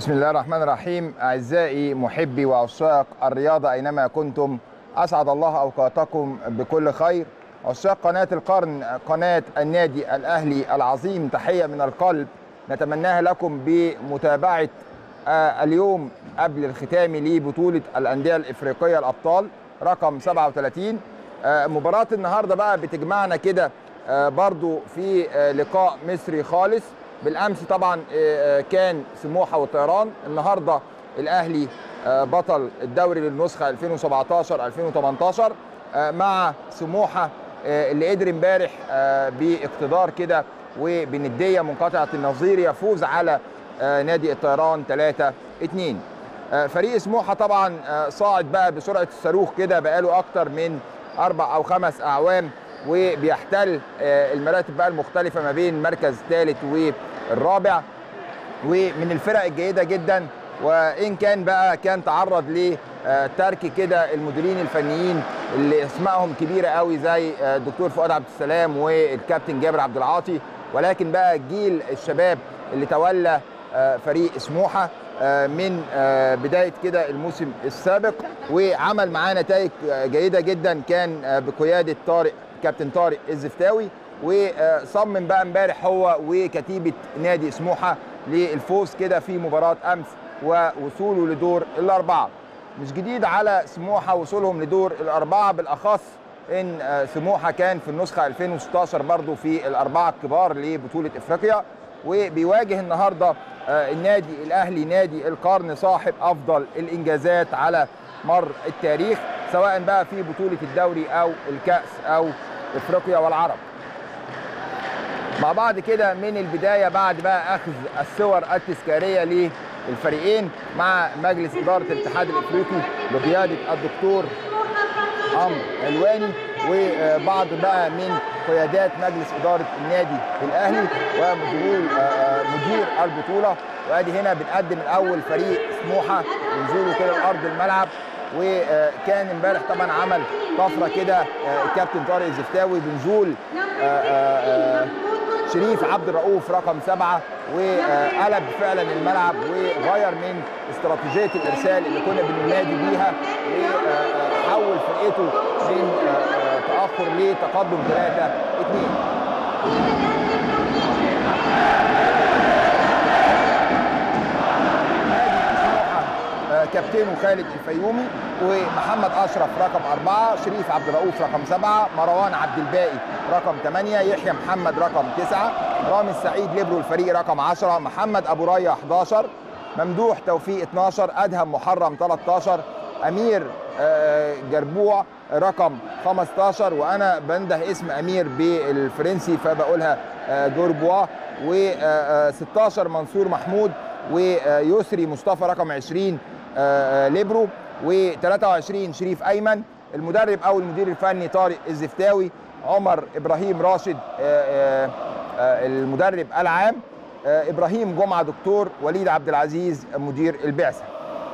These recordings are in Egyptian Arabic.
بسم الله الرحمن الرحيم أعزائي محبي وعشاق الرياضة أينما كنتم أسعد الله أوقاتكم بكل خير عشاق قناة القرن قناة النادي الأهلي العظيم تحية من القلب نتمناها لكم بمتابعة آه، اليوم قبل الختام لبطولة الأندية الإفريقية الأبطال رقم 37 آه، مباراة النهاردة بقى بتجمعنا كده آه، برضو في آه، لقاء مصري خالص بالامس طبعا آه، آه، كان سموحه والطيران النهارده الاهلي آه، بطل الدوري للنسخه 2017 2018 آه، مع سموحه آه، اللي قدر امبارح آه، باقتدار كده وبنديه منقطعه النظير يفوز على آه، نادي الطيران 3 2 آه، فريق سموحه طبعا آه، صاعد بقى بسرعه الصاروخ كده بقاله اكتر من اربع او خمس اعوام وبيحتل آه، المراتب بقى المختلفه ما بين مركز ثالث والرابع ومن الفرق الجيده جدا وان كان بقى كان تعرض لترك كده المديرين الفنيين اللي اسمائهم كبيره قوي زي آه، الدكتور فؤاد عبد السلام والكابتن جابر عبد العاطي ولكن بقى جيل الشباب اللي تولى آه، فريق سموحه آه، من آه، بدايه كده الموسم السابق وعمل معاه نتائج آه، جيده جدا كان آه، بقياده طارق كابتن طارق الزفتاوي وصمم بقى امبارح هو وكتيبه نادي سموحه للفوز كده في مباراه امس ووصوله لدور الاربعه مش جديد على سموحه وصولهم لدور الاربعه بالاخص ان آه، سموحه كان في النسخه 2016 برضو في الاربعه الكبار لبطوله افريقيا وبيواجه النهارده آه، النادي الاهلي نادي القرن صاحب افضل الانجازات على مر التاريخ سواء بقى في بطوله الدوري او الكاس او افريقيا والعرب مع بعض كده من البدايه بعد بقى اخذ الصور التذكاريه للفريقين مع مجلس اداره الاتحاد الافريقي بقياده الدكتور عمرو علواني وبعض بقى من قيادات مجلس اداره النادي الاهلي ومدير مدير البطوله وادي هنا بنقدم الاول فريق سموحه ونزوله كده لارض الملعب وكان امبارح طبعا عمل طفره كده آه، الكابتن طارق الزفتاوي بنزول آه، آه، آه، شريف عبد الرؤوف رقم سبعة وقلب فعلا الملعب وغير من استراتيجية الإرسال اللي كنا بننادي بيها وحول فرقته من آه، آه، تأخر لتقدم 3 2 آه، كابتنه خالد الفيومي ومحمد اشرف رقم أربعة شريف عبد الرؤوف رقم سبعة مروان عبد الباقي رقم ثمانية يحيى محمد رقم تسعة رامي السعيد ليبرو الفريق رقم 10 محمد ابو ريا 11 ممدوح توفيق 12 ادهم محرم 13 امير آه، جربوع رقم 15 وانا بنده اسم امير بالفرنسي فبقولها آه، جوربوا و16 منصور محمود ويسري مصطفى رقم 20 آه، آه، ليبرو و23 شريف ايمن المدرب او المدير الفني طارق الزفتاوي عمر ابراهيم راشد آه، آه، آه، المدرب العام آه، ابراهيم جمعه دكتور وليد عبد العزيز مدير البعثه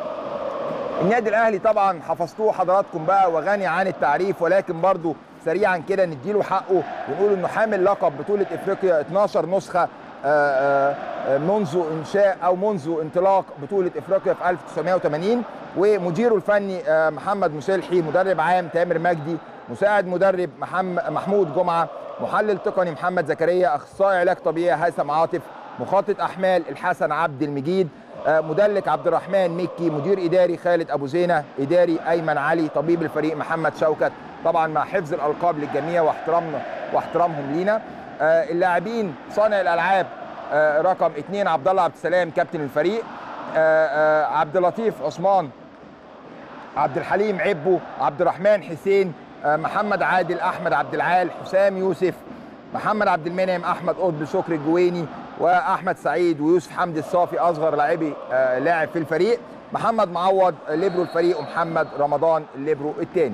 النادي الاهلي طبعا حفظتوه حضراتكم بقى وغني عن التعريف ولكن برضو سريعا كده نديله حقه ونقول انه حامل لقب بطوله افريقيا 12 نسخه آه، آه، منذ انشاء او منذ انطلاق بطوله افريقيا في 1980 ومديره الفني آه، محمد مسلحي مدرب عام تامر مجدي مساعد مدرب محمد محمود جمعه محلل تقني محمد زكريا اخصائي علاج طبيعي هيثم عاطف مخطط احمال الحسن عبد المجيد آه، مدلك عبد الرحمن مكي مدير اداري خالد ابو زينه اداري ايمن علي طبيب الفريق محمد شوكت طبعا مع حفظ الالقاب للجميع واحترامنا واحترامهم لينا آه، اللاعبين صانع الالعاب آه، رقم اثنين عبد الله عبد السلام كابتن الفريق آه، آه، عبد اللطيف عثمان عبد الحليم عبو عبد الرحمن حسين آه، محمد عادل احمد عبد العال حسام يوسف محمد عبد المنعم احمد قطب شكري الجويني واحمد سعيد ويوسف حمدي الصافي اصغر لاعبي آه، لاعب في الفريق محمد معوض ليبرو الفريق ومحمد رمضان الليبرو الثاني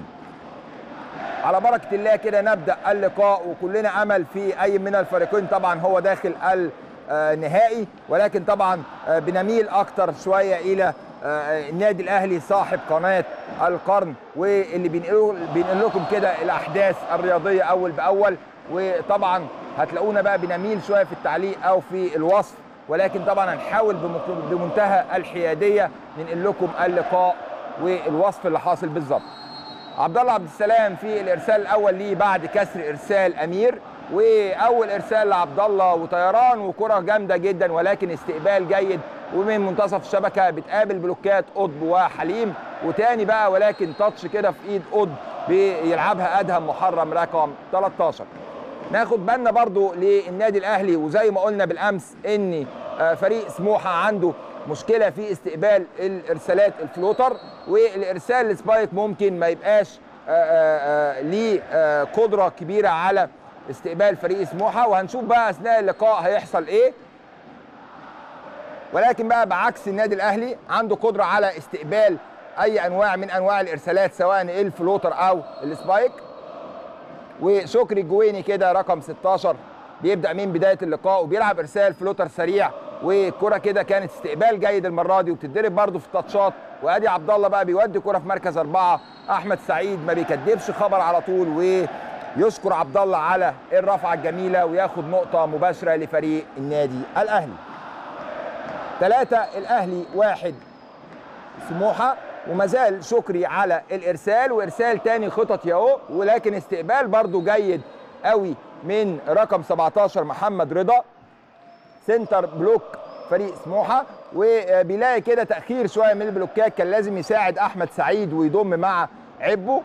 على بركه الله كده نبدا اللقاء وكلنا امل في اي من الفريقين طبعا هو داخل النهائي ولكن طبعا آه، بنميل اكتر شويه الى آه، النادي الاهلي صاحب قناه القرن واللي بينقل بينقل لكم كده الاحداث الرياضيه اول باول وطبعا هتلاقونا بقى بنميل شويه في التعليق او في الوصف ولكن طبعا هنحاول بمك- بمنتهى الحياديه ننقل لكم اللقاء والوصف اللي حاصل بالظبط عبد الله عبد السلام في الارسال الاول ليه بعد كسر ارسال امير واول ارسال لعبد الله وطيران وكره جامده جدا ولكن استقبال جيد ومن منتصف الشبكه بتقابل بلوكات قطب وحليم وتاني بقى ولكن تاتش كده في ايد قطب بيلعبها ادهم محرم رقم 13 ناخد بالنا برضو للنادي الاهلي وزي ما قلنا بالامس ان آه، فريق سموحه عنده مشكله في استقبال الارسالات الفلوتر والارسال السبايك ممكن ما يبقاش آه، آه، آه، ليه آه، قدره كبيره على استقبال فريق سموحه وهنشوف بقى اثناء اللقاء هيحصل ايه ولكن بقى بعكس النادي الاهلي عنده قدره على استقبال اي انواع من انواع الارسالات سواء الفلوتر او السبايك وشكري الجويني كده رقم 16 بيبدا من بدايه اللقاء وبيلعب ارسال فلوتر سريع والكره كده كانت استقبال جيد المره دي وبتتضرب برده في التاتشات وادي عبد الله بقى بيودي كره في مركز اربعه احمد سعيد ما بيكدبش خبر على طول ويشكر عبد الله على الرفعه الجميله وياخد نقطه مباشره لفريق النادي الاهلي ثلاثة الأهلي واحد سموحة وما زال شكري على الإرسال وإرسال تاني خطط ياهو ولكن استقبال برضو جيد قوي من رقم 17 محمد رضا سنتر بلوك فريق سموحة وبيلاقي كده تأخير شوية من البلوكات كان لازم يساعد أحمد سعيد ويضم مع عبه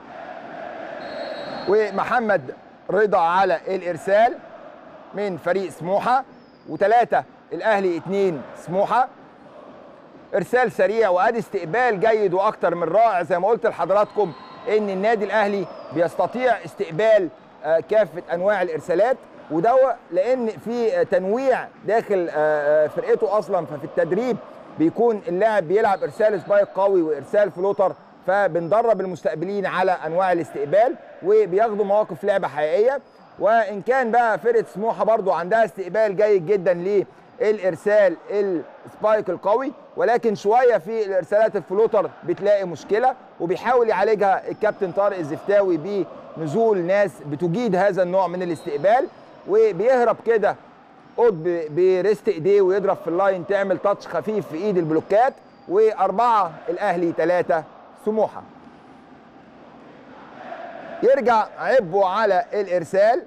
ومحمد رضا على الإرسال من فريق سموحة وثلاثة الأهلي اثنين سموحة ارسال سريع وادي استقبال جيد واكتر من رائع زي ما قلت لحضراتكم ان النادي الاهلي بيستطيع استقبال آه، كافه انواع الارسالات وده لان في آه، تنويع داخل آه، آه، فرقته اصلا ففي التدريب بيكون اللاعب بيلعب ارسال سبايك قوي وارسال فلوتر فبندرب المستقبلين على انواع الاستقبال وبياخدوا مواقف لعبه حقيقيه وان كان بقى فرقه سموحه برضو عندها استقبال جيد جدا للارسال السبايك القوي ولكن شويه في الارسالات الفلوتر بتلاقي مشكله وبيحاول يعالجها الكابتن طارق الزفتاوي بنزول ناس بتجيد هذا النوع من الاستقبال وبيهرب كده قطب بريست ايديه ويضرب في اللاين تعمل تاتش خفيف في ايد البلوكات واربعه الاهلي ثلاثه سموحه يرجع عبو على الارسال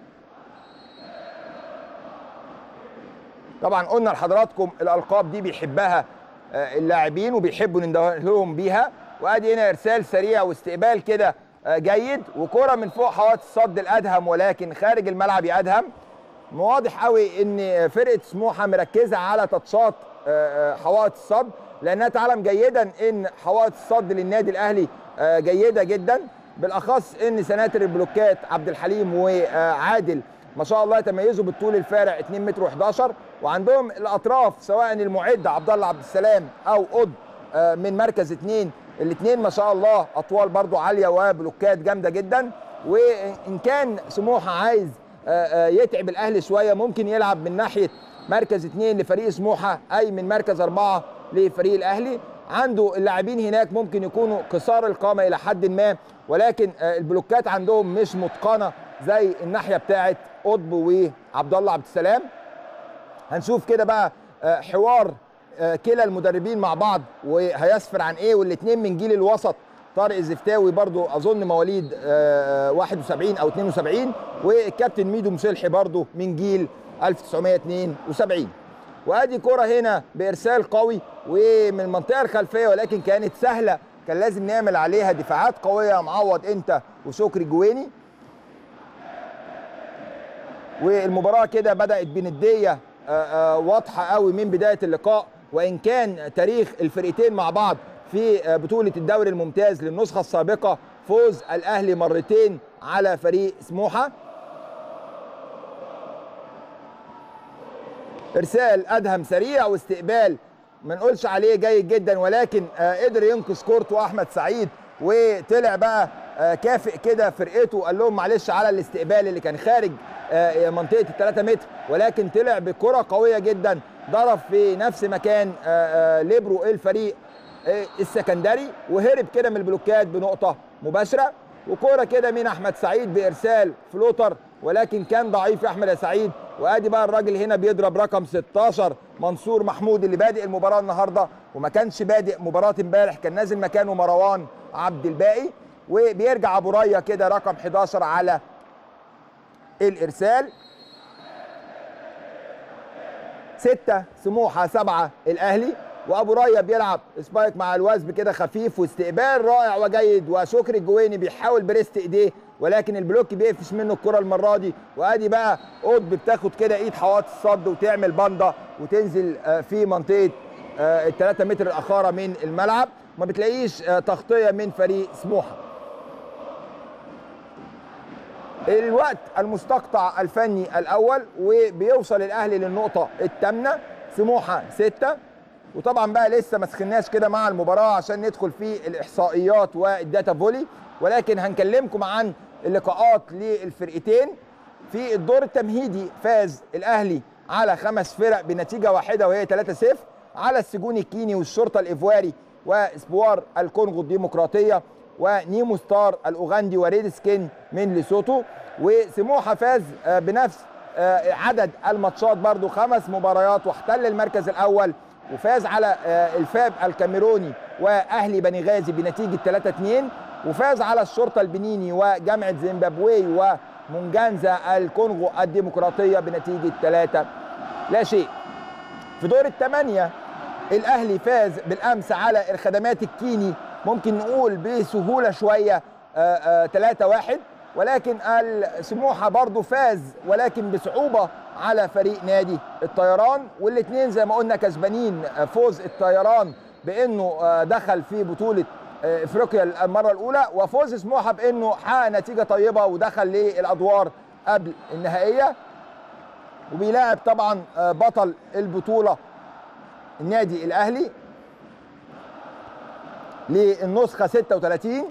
طبعا قلنا لحضراتكم الالقاب دي بيحبها آه، اللاعبين وبيحبوا ننده لهم بيها وادي هنا ارسال سريع واستقبال كده آه، جيد وكره من فوق حوائط الصد الادهم ولكن خارج الملعب يا ادهم واضح قوي ان فرقه سموحه مركزه على تاتشات آه، آه، حوائط الصد لانها تعلم جيدا ان حوائط الصد للنادي الاهلي آه، جيده جدا بالاخص ان سناتر البلوكات عبد الحليم وعادل ما شاء الله يتميزوا بالطول الفارق 2 متر و11 وعندهم الاطراف سواء المعد عبد الله عبد السلام او قد آه، من مركز اثنين الاثنين ما شاء الله اطوال برضو عاليه وبلوكات جامده جدا وان كان سموحه عايز آه، آه، يتعب الاهلي شويه ممكن يلعب من ناحيه مركز اثنين لفريق سموحه اي من مركز اربعه لفريق الاهلي عنده اللاعبين هناك ممكن يكونوا قصار القامه الى حد ما ولكن آه، البلوكات عندهم مش متقنه زي الناحيه بتاعه قطب وعبد الله عبد السلام هنشوف كده بقى آه، حوار آه، كلا المدربين مع بعض وهيسفر عن ايه والاثنين من جيل الوسط طارق الزفتاوي برضو اظن مواليد آه، آه، 71 او 72 والكابتن ميدو مسلحي برضو من جيل 1972 وادي كرة هنا بارسال قوي ومن المنطقه الخلفيه ولكن كانت سهله كان لازم نعمل عليها دفاعات قويه يا معوض انت وشكري جويني والمباراه كده بدات بنديه آه، آه، واضحه قوي من بدايه اللقاء وان كان تاريخ الفرقتين مع بعض في آه، بطوله الدوري الممتاز للنسخه السابقه فوز الاهلي مرتين على فريق سموحه ارسال ادهم سريع واستقبال ما نقولش عليه جيد جدا ولكن آه، قدر ينقذ كورته احمد سعيد وطلع بقى آه، كافئ كده فرقته وقال لهم معلش على الاستقبال اللي كان خارج آه، منطقه ال 3 متر ولكن طلع بكره قويه جدا ضرب في نفس مكان آه، آه، ليبرو الفريق آه، السكندري وهرب كده من البلوكات بنقطه مباشره وكوره كده من احمد سعيد بارسال فلوتر ولكن كان ضعيف يا احمد يا سعيد وادي بقى الراجل هنا بيضرب رقم 16 منصور محمود اللي بادئ المباراه النهارده وما كانش بادئ مباراه امبارح كان نازل مكانه مروان عبد الباقي وبيرجع ابو ريا كده رقم 11 على الارسال ستة سموحة سبعة الأهلي وأبو ريا بيلعب سبايك مع الوزب كده خفيف واستقبال رائع وجيد وشكري الجويني بيحاول بريست إيديه ولكن البلوك بيقفش منه الكرة المرة دي وأدي بقى قطب بتاخد كده إيد حواط الصد وتعمل باندا وتنزل في منطقة الثلاثة متر الأخارة من الملعب ما بتلاقيش تغطية من فريق سموحة الوقت المستقطع الفني الاول وبيوصل الاهلي للنقطه الثامنه سموحه سته وطبعا بقى لسه ما سخناش كده مع المباراه عشان ندخل في الاحصائيات والداتا فولي ولكن هنكلمكم عن اللقاءات للفرقتين في الدور التمهيدي فاز الاهلي على خمس فرق بنتيجه واحده وهي 3-0 على السجون الكيني والشرطه الايفواري واسبوار الكونغو الديمقراطيه ونيمو ستار الاوغندي وريد سكين من ليسوتو وسموحه فاز بنفس عدد الماتشات برضو خمس مباريات واحتل المركز الاول وفاز على الفاب الكاميروني واهلي بني غازي بنتيجه 3 2 وفاز على الشرطه البنيني وجامعه زيمبابوي ومونجانزا الكونغو الديمقراطيه بنتيجه 3 لا شيء في دور الثمانيه الاهلي فاز بالامس على الخدمات الكيني ممكن نقول بسهوله شويه 3 1 ولكن السموحه برضو فاز ولكن بصعوبه على فريق نادي الطيران والاثنين زي ما قلنا كسبانين فوز الطيران بانه دخل في بطوله افريقيا المره الاولى وفوز سموحه بانه حقق نتيجه طيبه ودخل للادوار قبل النهائيه وبيلاعب طبعا بطل البطوله النادي الاهلي للنسخه 36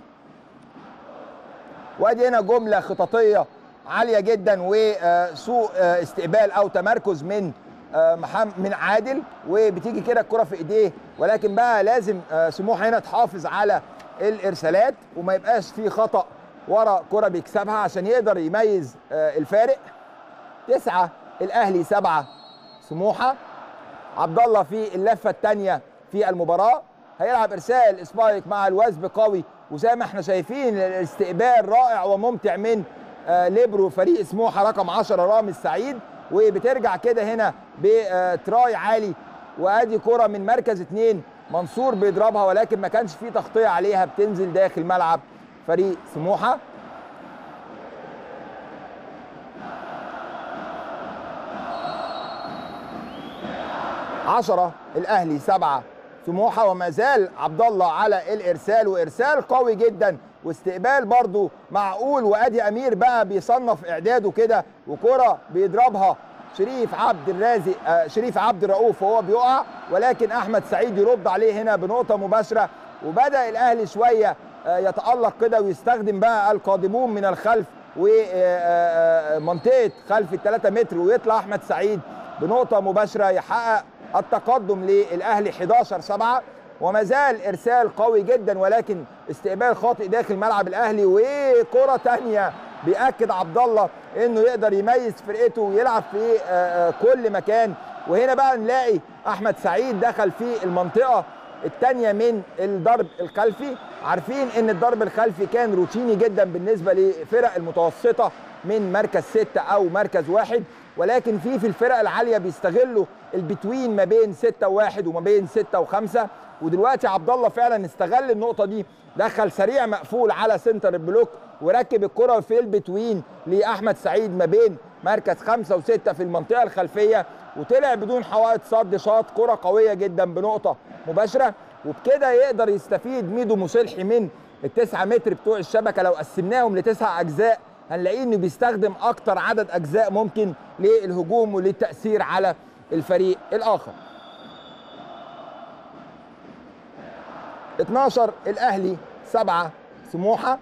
وادي هنا جمله خططيه عاليه جدا وسوء استقبال او تمركز من محمد من عادل وبتيجي كده الكره في ايديه ولكن بقى لازم سموحه هنا تحافظ على الارسالات وما يبقاش في خطا ورا كره بيكسبها عشان يقدر يميز الفارق تسعه الاهلي سبعه سموحه عبد الله في اللفه الثانيه في المباراه هيلعب ارسال سبايك مع الوزب قوي وزي ما احنا شايفين الاستقبال رائع وممتع من آه ليبرو فريق سموحه رقم 10 رامز سعيد وبترجع كده هنا بتراي عالي وادي كره من مركز اثنين منصور بيضربها ولكن ما كانش فيه تغطيه عليها بتنزل داخل ملعب فريق سموحه عشرة الأهلي سبعة سموحة وما زال عبد الله على الإرسال وإرسال قوي جدا واستقبال برضو معقول وادي امير بقى بيصنف اعداده كده وكره بيضربها شريف عبد الرازق آه شريف عبد الرؤوف وهو بيقع ولكن احمد سعيد يرد عليه هنا بنقطه مباشره وبدا الاهلي شويه آه يتالق كده ويستخدم بقى القادمون من الخلف ومنطقه خلف الثلاثة متر ويطلع احمد سعيد بنقطه مباشره يحقق التقدم للاهلي 11 7 وما زال ارسال قوي جدا ولكن استقبال خاطئ داخل ملعب الاهلي وكره ثانيه بياكد عبد الله انه يقدر يميز فرقته ويلعب في كل مكان وهنا بقى نلاقي احمد سعيد دخل في المنطقه الثانيه من الضرب الخلفي عارفين ان الضرب الخلفي كان روتيني جدا بالنسبه لفرق المتوسطه من مركز ستة او مركز واحد ولكن في في الفرق العاليه بيستغلوا البتوين ما بين ستة وواحد وما بين ستة وخمسة ودلوقتي عبد الله فعلا استغل النقطه دي دخل سريع مقفول على سنتر البلوك وركب الكره في البتوين لاحمد سعيد ما بين مركز خمسة وستة في المنطقه الخلفيه وطلع بدون حوائط صد شاط كره قويه جدا بنقطه مباشره وبكده يقدر يستفيد ميدو مصلحي من التسعة متر بتوع الشبكه لو قسمناهم لتسع اجزاء هنلاقيه انه بيستخدم اكتر عدد اجزاء ممكن للهجوم وللتاثير على الفريق الاخر 12 الاهلي 7 سموحه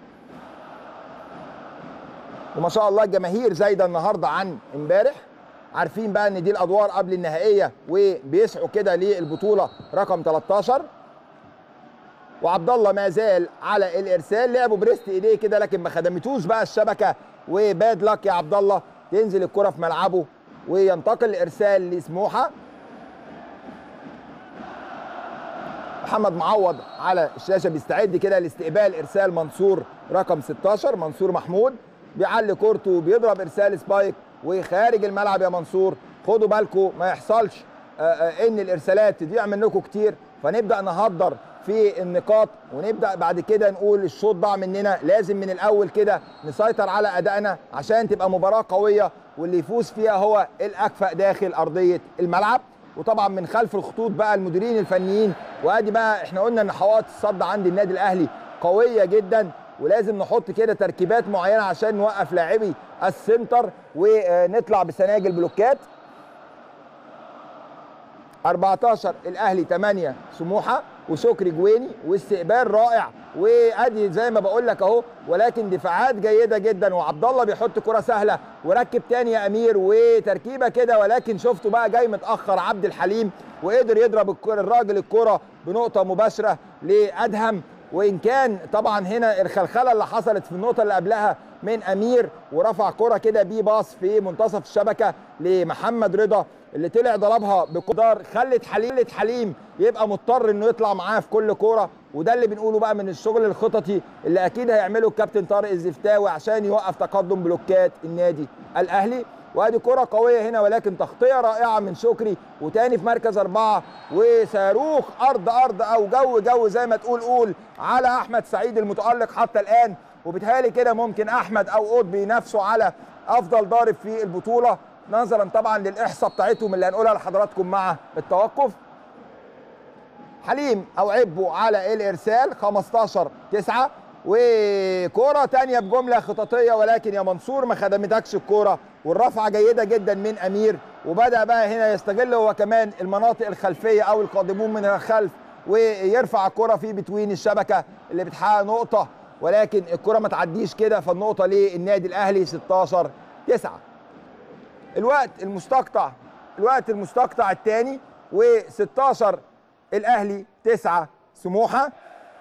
وما شاء الله الجماهير زايده النهارده عن امبارح عارفين بقى ان دي الادوار قبل النهائيه وبيسعوا كده للبطوله رقم 13 وعبد الله ما زال على الارسال لعبوا بريست ايديه كده لكن ما خدمتوش بقى الشبكه وباد لك يا عبد الله تنزل الكره في ملعبه وينتقل الارسال لسموحه محمد معوض على الشاشه بيستعد كده لاستقبال ارسال منصور رقم 16 منصور محمود بيعلي كورته وبيضرب ارسال سبايك وخارج الملعب يا منصور خدوا بالكم ما يحصلش ان الارسالات تضيع منكم كتير فنبدا نهدر في النقاط ونبدا بعد كده نقول الشوط ضاع مننا لازم من الاول كده نسيطر على ادائنا عشان تبقى مباراه قويه واللي يفوز فيها هو الاكفأ داخل ارضيه الملعب وطبعا من خلف الخطوط بقى المديرين الفنيين وادي بقى احنا قلنا ان حوائط الصد عند النادي الاهلي قويه جدا ولازم نحط كده تركيبات معينه عشان نوقف لاعبي السنتر ونطلع بسناجل بلوكات 14 الاهلي 8 سموحه وشكري جويني واستقبال رائع وادي زي ما بقول لك اهو ولكن دفاعات جيده جدا وعبد الله بيحط كره سهله وركب تاني يا امير وتركيبه كده ولكن شفته بقى جاي متاخر عبد الحليم وقدر يضرب الراجل الكره بنقطه مباشره لادهم وان كان طبعا هنا الخلخله اللي حصلت في النقطه اللي قبلها من امير ورفع كره كده بي باص في منتصف الشبكه لمحمد رضا اللي طلع ضربها بقدار خلت حليم خلت حليم يبقى مضطر انه يطلع معاه في كل كوره وده اللي بنقوله بقى من الشغل الخططي اللي اكيد هيعمله الكابتن طارق الزفتاوي عشان يوقف تقدم بلوكات النادي الاهلي وادي كره قويه هنا ولكن تغطيه رائعه من شكري وتاني في مركز اربعه وصاروخ ارض ارض او جو جو زي ما تقول قول على احمد سعيد المتالق حتى الان وبالتالي كده ممكن احمد او قطب ينافسوا على افضل ضارب في البطوله نظرا طبعا للاحصاء بتاعتهم اللي هنقولها لحضراتكم مع التوقف حليم او عبو على الارسال 15 9 وكرة تانية بجملة خططية ولكن يا منصور ما خدمتكش الكرة والرفعة جيدة جدا من أمير وبدأ بقى هنا يستغل هو كمان المناطق الخلفية أو القادمون من الخلف ويرفع الكرة في بتوين الشبكة اللي بتحقق نقطة ولكن الكرة ما تعديش كده فالنقطة للنادي الأهلي 16 9 الوقت المستقطع الوقت المستقطع الثاني و16 الاهلي 9 سموحه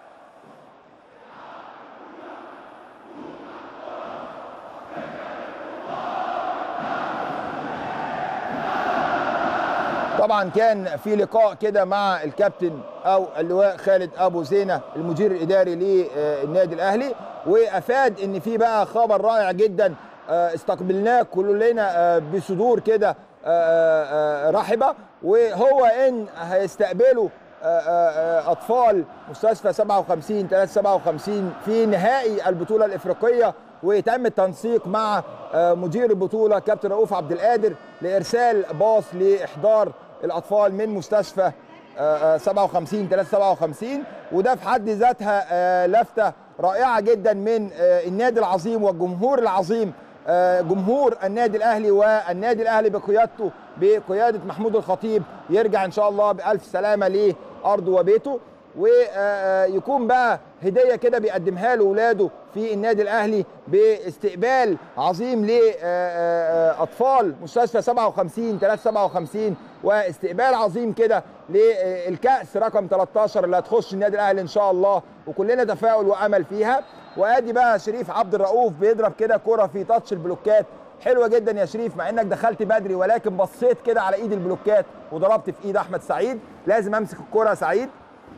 طبعا كان في لقاء كده مع الكابتن او اللواء خالد ابو زينه المدير الاداري للنادي الاهلي وافاد ان في بقى خبر رائع جدا استقبلناه كلنا بصدور كده رحبه وهو ان هيستقبلوا اطفال مستشفى 57 357 في نهائي البطوله الافريقيه ويتم التنسيق مع مدير البطوله كابتن رؤوف عبد القادر لارسال باص لاحضار الاطفال من مستشفى 57 357 وده في حد ذاتها لفته رائعه جدا من النادي العظيم والجمهور العظيم جمهور النادي الاهلي والنادي الاهلي بقيادته بقياده محمود الخطيب يرجع ان شاء الله بالف سلامه لارضه وبيته ويكون بقى هديه كده بيقدمها له اولاده في النادي الاهلي باستقبال عظيم لاطفال مستشفى 57 357 واستقبال عظيم كده للكاس رقم 13 اللي هتخش النادي الاهلي ان شاء الله وكلنا تفاؤل وامل فيها وادي بقى شريف عبد الرؤوف بيضرب كده كره في تاتش البلوكات حلوه جدا يا شريف مع انك دخلت بدري ولكن بصيت كده على ايد البلوكات وضربت في ايد احمد سعيد لازم امسك الكره يا سعيد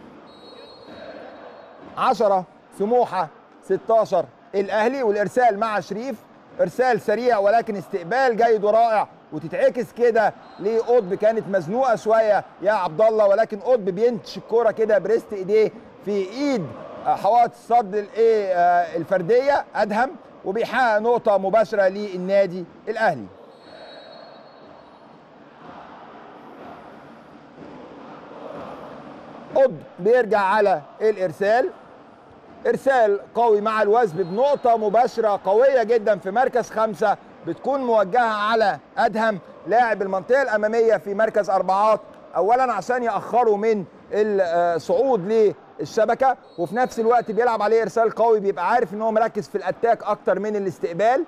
10 سموحه 16 الاهلي والارسال مع شريف ارسال سريع ولكن استقبال جيد ورائع وتتعكس كده لقطب كانت مزنوقه شويه يا عبد الله ولكن قطب بينتش الكوره كده بريست ايديه في ايد حوائط الصد الايه الفرديه ادهم وبيحقق نقطه مباشره للنادي الاهلي قطب بيرجع على الارسال ارسال قوي مع الوثب بنقطه مباشره قويه جدا في مركز خمسه بتكون موجهه على ادهم لاعب المنطقه الاماميه في مركز اربعات اولا عشان ياخروا من الصعود للشبكه وفي نفس الوقت بيلعب عليه ارسال قوي بيبقى عارف ان هو مركز في الاتاك اكتر من الاستقبال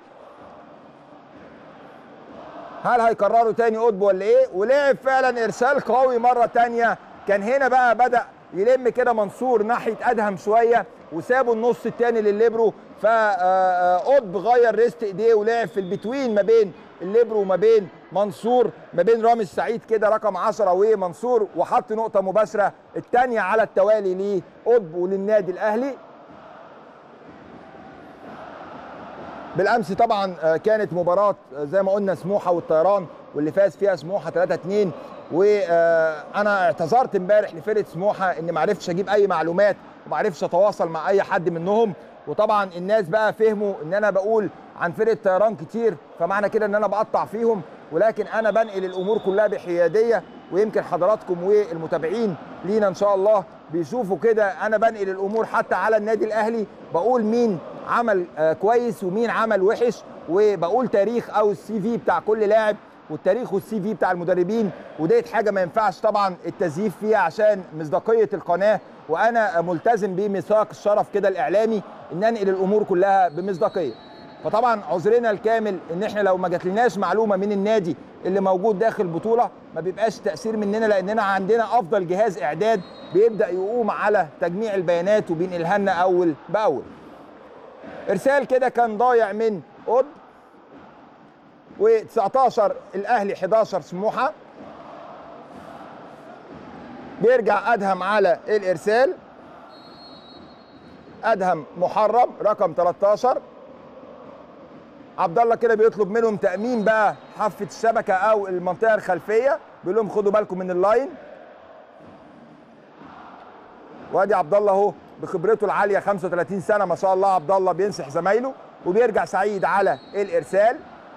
هل هيكرروا تاني قطب ولا ايه ولعب فعلا ارسال قوي مره تانيه كان هنا بقى بدا يلم كده منصور ناحيه ادهم شويه وسابوا النص الثاني لليبرو فقطب غير ريست ايديه ولعب في البتوين ما بين الليبرو ما بين منصور ما بين رامي السعيد كده رقم 10 ومنصور وحط نقطه مباشره الثانيه على التوالي لقطب وللنادي الاهلي بالامس طبعا آه، كانت مباراه آه، زي ما قلنا سموحه والطيران واللي فاز فيها سموحه 3 2 وانا اعتذرت امبارح لفرقه سموحه ان ما عرفتش اجيب اي معلومات وما عرفتش اتواصل مع اي حد منهم وطبعا الناس بقى فهموا ان انا بقول عن فرقه طيران كتير فمعنى كده ان انا بقطع فيهم ولكن انا بنقل الامور كلها بحياديه ويمكن حضراتكم والمتابعين لينا ان شاء الله بيشوفوا كده انا بنقل الامور حتى على النادي الاهلي بقول مين عمل آه، كويس ومين عمل وحش وبقول تاريخ او السي في بتاع كل لاعب والتاريخ والسي في بتاع المدربين وديت حاجه ما ينفعش طبعا التزييف فيها عشان مصداقيه القناه وانا ملتزم بميثاق الشرف كده الاعلامي ان انقل الامور كلها بمصداقيه فطبعا عذرنا الكامل ان احنا لو ما جاتلناش معلومه من النادي اللي موجود داخل البطوله ما بيبقاش تاثير مننا لاننا عندنا افضل جهاز اعداد بيبدا يقوم على تجميع البيانات وبينقلها لنا اول باول ارسال كده كان ضايع من قطب و19 الاهلي 11 سموحه بيرجع ادهم على الارسال ادهم محرم رقم 13 عبد الله كده بيطلب منهم تامين بقى حافه الشبكه او المنطقه الخلفيه بيقول لهم خدوا بالكم من اللاين وادي عبد الله اهو بخبرته العاليه 35 سنه ما شاء الله عبد الله بينصح زمايله وبيرجع سعيد على الارسال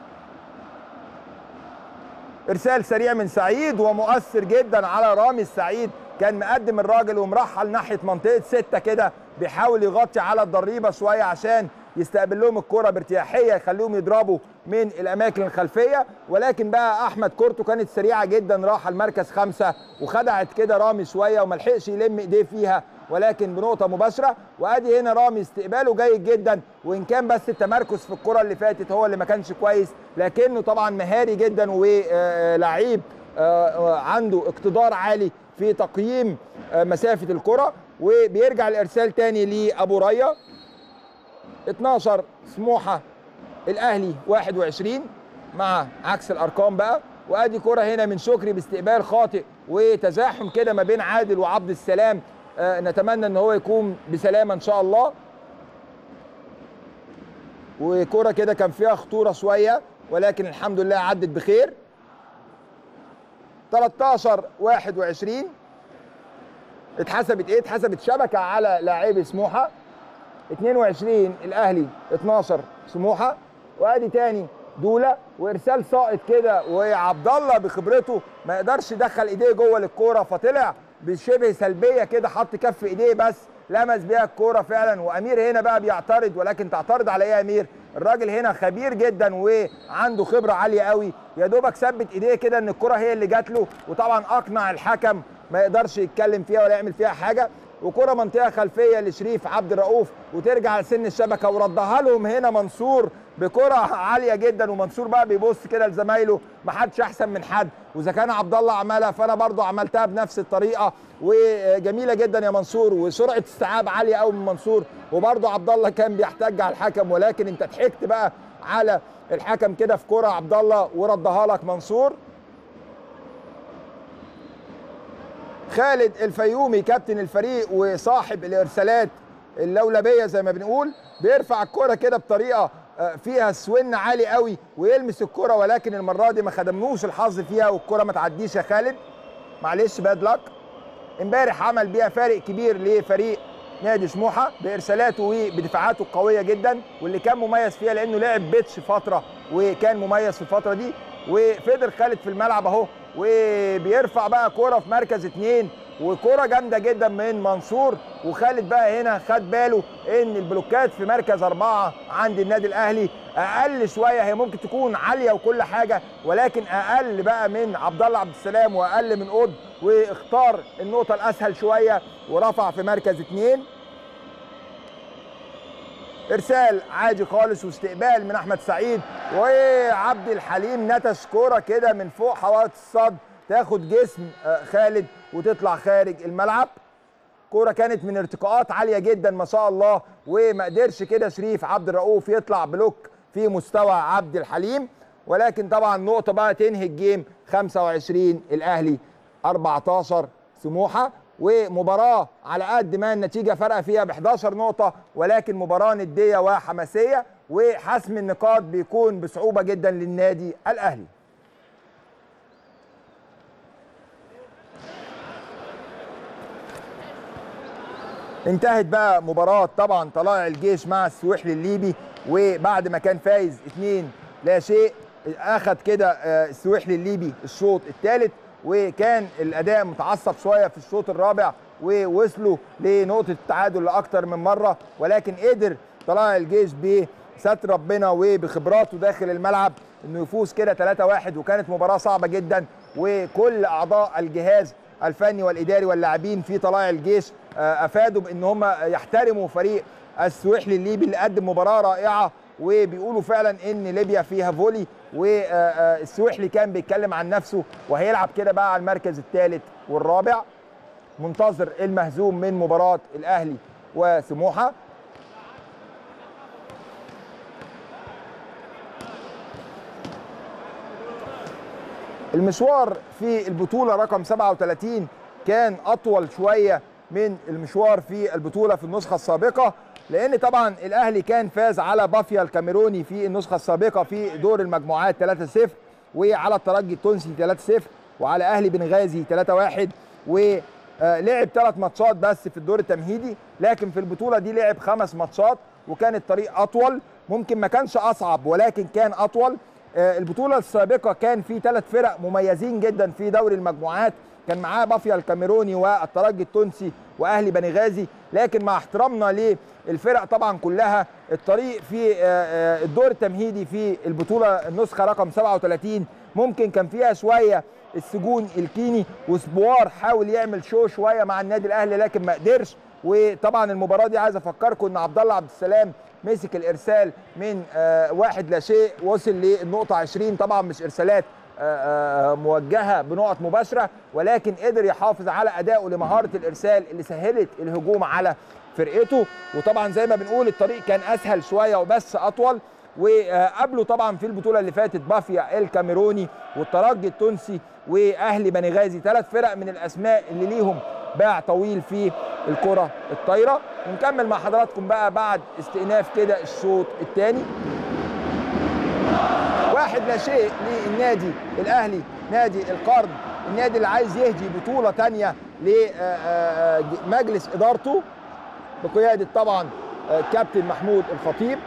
ارسال سريع من سعيد ومؤثر جدا على رامي السعيد كان مقدم الراجل ومرحل ناحيه منطقه سته كده بيحاول يغطي على الضريبه شويه عشان يستقبل لهم الكره بارتياحيه يخليهم يضربوا من الاماكن الخلفيه ولكن بقى احمد كورته كانت سريعه جدا راح المركز خمسه وخدعت كده رامي شويه وما لحقش يلم ايديه فيها ولكن بنقطه مباشره وادي هنا رامي استقباله جيد جدا وان كان بس التمركز في الكره اللي فاتت هو اللي ما كانش كويس لكنه طبعا مهاري جدا ولعيب عنده اقتدار عالي في تقييم آه، مسافه الكره وبيرجع الارسال تاني لابو ريا 12 سموحه الاهلي 21 مع عكس الارقام بقى وادي كره هنا من شكري باستقبال خاطئ وتزاحم كده ما بين عادل وعبد السلام آه، نتمنى ان هو يكون بسلامه ان شاء الله وكره كده كان فيها خطوره شويه ولكن الحمد لله عدت بخير 13 21 اتحسبت ايه اتحسبت شبكه على لاعبي سموحه 22 الاهلي 12 سموحه وادي تاني دوله وارسال ساقط كده وعبد الله بخبرته ما يقدرش يدخل ايديه جوه للكوره فطلع بشبه سلبيه كده حط كف ايديه بس لمس بيها الكوره فعلا وامير هنا بقى بيعترض ولكن تعترض على ايه يا امير الراجل هنا خبير جدا وعنده خبره عاليه قوي يا دوبك ثبت ايديه كده ان الكره هي اللي جات له وطبعا اقنع الحكم ما يقدرش يتكلم فيها ولا يعمل فيها حاجه وكره منطقه خلفيه لشريف عبد الرؤوف وترجع لسن الشبكه وردها لهم هنا منصور بكره عاليه جدا ومنصور بقى بيبص كده لزمايله ما حدش احسن من حد واذا كان عبد الله عملها فانا برضو عملتها بنفس الطريقه وجميله جدا يا منصور وسرعه استيعاب عاليه قوي من منصور وبرضو عبد الله كان بيحتج على الحكم ولكن انت ضحكت بقى على الحكم كده في كره عبد الله وردها لك منصور خالد الفيومي كابتن الفريق وصاحب الارسالات اللولبيه زي ما بنقول بيرفع الكره كده بطريقه آه، فيها سوين عالي قوي ويلمس الكره ولكن المره دي ما خدمنوش الحظ فيها والكره ما تعديش يا خالد معلش باد لك امبارح عمل بيها فارق كبير لفريق نادي سموحه بارسالاته وبدفاعاته القويه جدا واللي كان مميز فيها لانه لعب بيتش فتره وكان مميز في الفتره دي وفضل خالد في الملعب اهو وبيرفع بقى كوره في مركز اثنين وكوره جامده جدا من منصور وخالد بقى هنا خد باله ان البلوكات في مركز اربعه عند النادي الاهلي اقل شويه هي ممكن تكون عاليه وكل حاجه ولكن اقل بقى من عبد الله عبد السلام واقل من قطب واختار النقطه الاسهل شويه ورفع في مركز اثنين ارسال عادي خالص واستقبال من احمد سعيد وعبد الحليم نتش كوره كده من فوق حوائط الصد تاخد جسم آه، خالد وتطلع خارج الملعب كوره كانت من ارتقاءات عاليه جدا ما شاء الله وما قدرش كده شريف عبد الرؤوف يطلع بلوك في مستوى عبد الحليم ولكن طبعا نقطه بقى تنهي الجيم 25 الاهلي 14 سموحه ومباراه على قد ما النتيجه فرق فيها ب 11 نقطه ولكن مباراه نديه وحماسيه وحسم النقاط بيكون بصعوبه جدا للنادي الاهلي انتهت بقى مباراة طبعا طلائع الجيش مع السويحلي الليبي وبعد ما كان فايز اتنين لا شيء اخد كده آه، السويحلي الليبي الشوط الثالث وكان الاداء متعصب شويه في الشوط الرابع ووصلوا لنقطه التعادل لاكثر من مره ولكن قدر طلائع الجيش بستر ربنا وبخبراته داخل الملعب انه يفوز كده 3-1 وكانت مباراه صعبه جدا وكل اعضاء الجهاز الفني والاداري واللاعبين في طلائع الجيش آه، افادوا بان هم يحترموا فريق السويحلي الليبي اللي قدم مباراه رائعه وبيقولوا فعلا ان ليبيا فيها فولي والسويحلي كان بيتكلم عن نفسه وهيلعب كده بقى على المركز الثالث والرابع منتظر المهزوم من مباراه الاهلي وسموحه المشوار في البطولة رقم 37 كان أطول شوية من المشوار في البطولة في النسخة السابقة لأن طبعا الأهلي كان فاز على بافيا الكاميروني في النسخة السابقة في دور المجموعات 3-0 وعلى الترجي التونسي 3-0 وعلى أهلي بنغازي 3-1 ولعب ثلاث ماتشات بس في الدور التمهيدي لكن في البطولة دي لعب خمس ماتشات وكان الطريق أطول ممكن ما كانش أصعب ولكن كان أطول آه، البطولة السابقة كان في ثلاث فرق مميزين جدا في دوري المجموعات كان معاه بافيا الكاميروني والترجي التونسي واهلي بنغازي لكن مع احترامنا للفرق طبعا كلها الطريق في آه، آه، الدور التمهيدي في البطولة النسخة رقم 37 ممكن كان فيها شوية السجون الكيني وسبوار حاول يعمل شو شوية مع النادي الاهلي لكن ما قدرش وطبعا المباراة دي عايز افكركم ان عبد الله عبد السلام مسك الارسال من آه، واحد لا شيء وصل للنقطه 20 طبعا مش ارسالات آه، آه، موجهه بنقط مباشره ولكن قدر يحافظ على ادائه لمهاره الارسال اللي سهلت الهجوم على فرقته وطبعا زي ما بنقول الطريق كان اسهل شويه وبس اطول وقابله طبعا في البطوله اللي فاتت بافيا الكاميروني والترجي التونسي واهلي بنغازي ثلاث فرق من الاسماء اللي ليهم باع طويل في الكره الطايره ونكمل مع حضراتكم بقى بعد استئناف كده الشوط الثاني واحد لا شيء للنادي الاهلي نادي القرن النادي اللي عايز يهدي بطوله ثانيه لمجلس ادارته بقياده طبعا آه، كابتن محمود الخطيب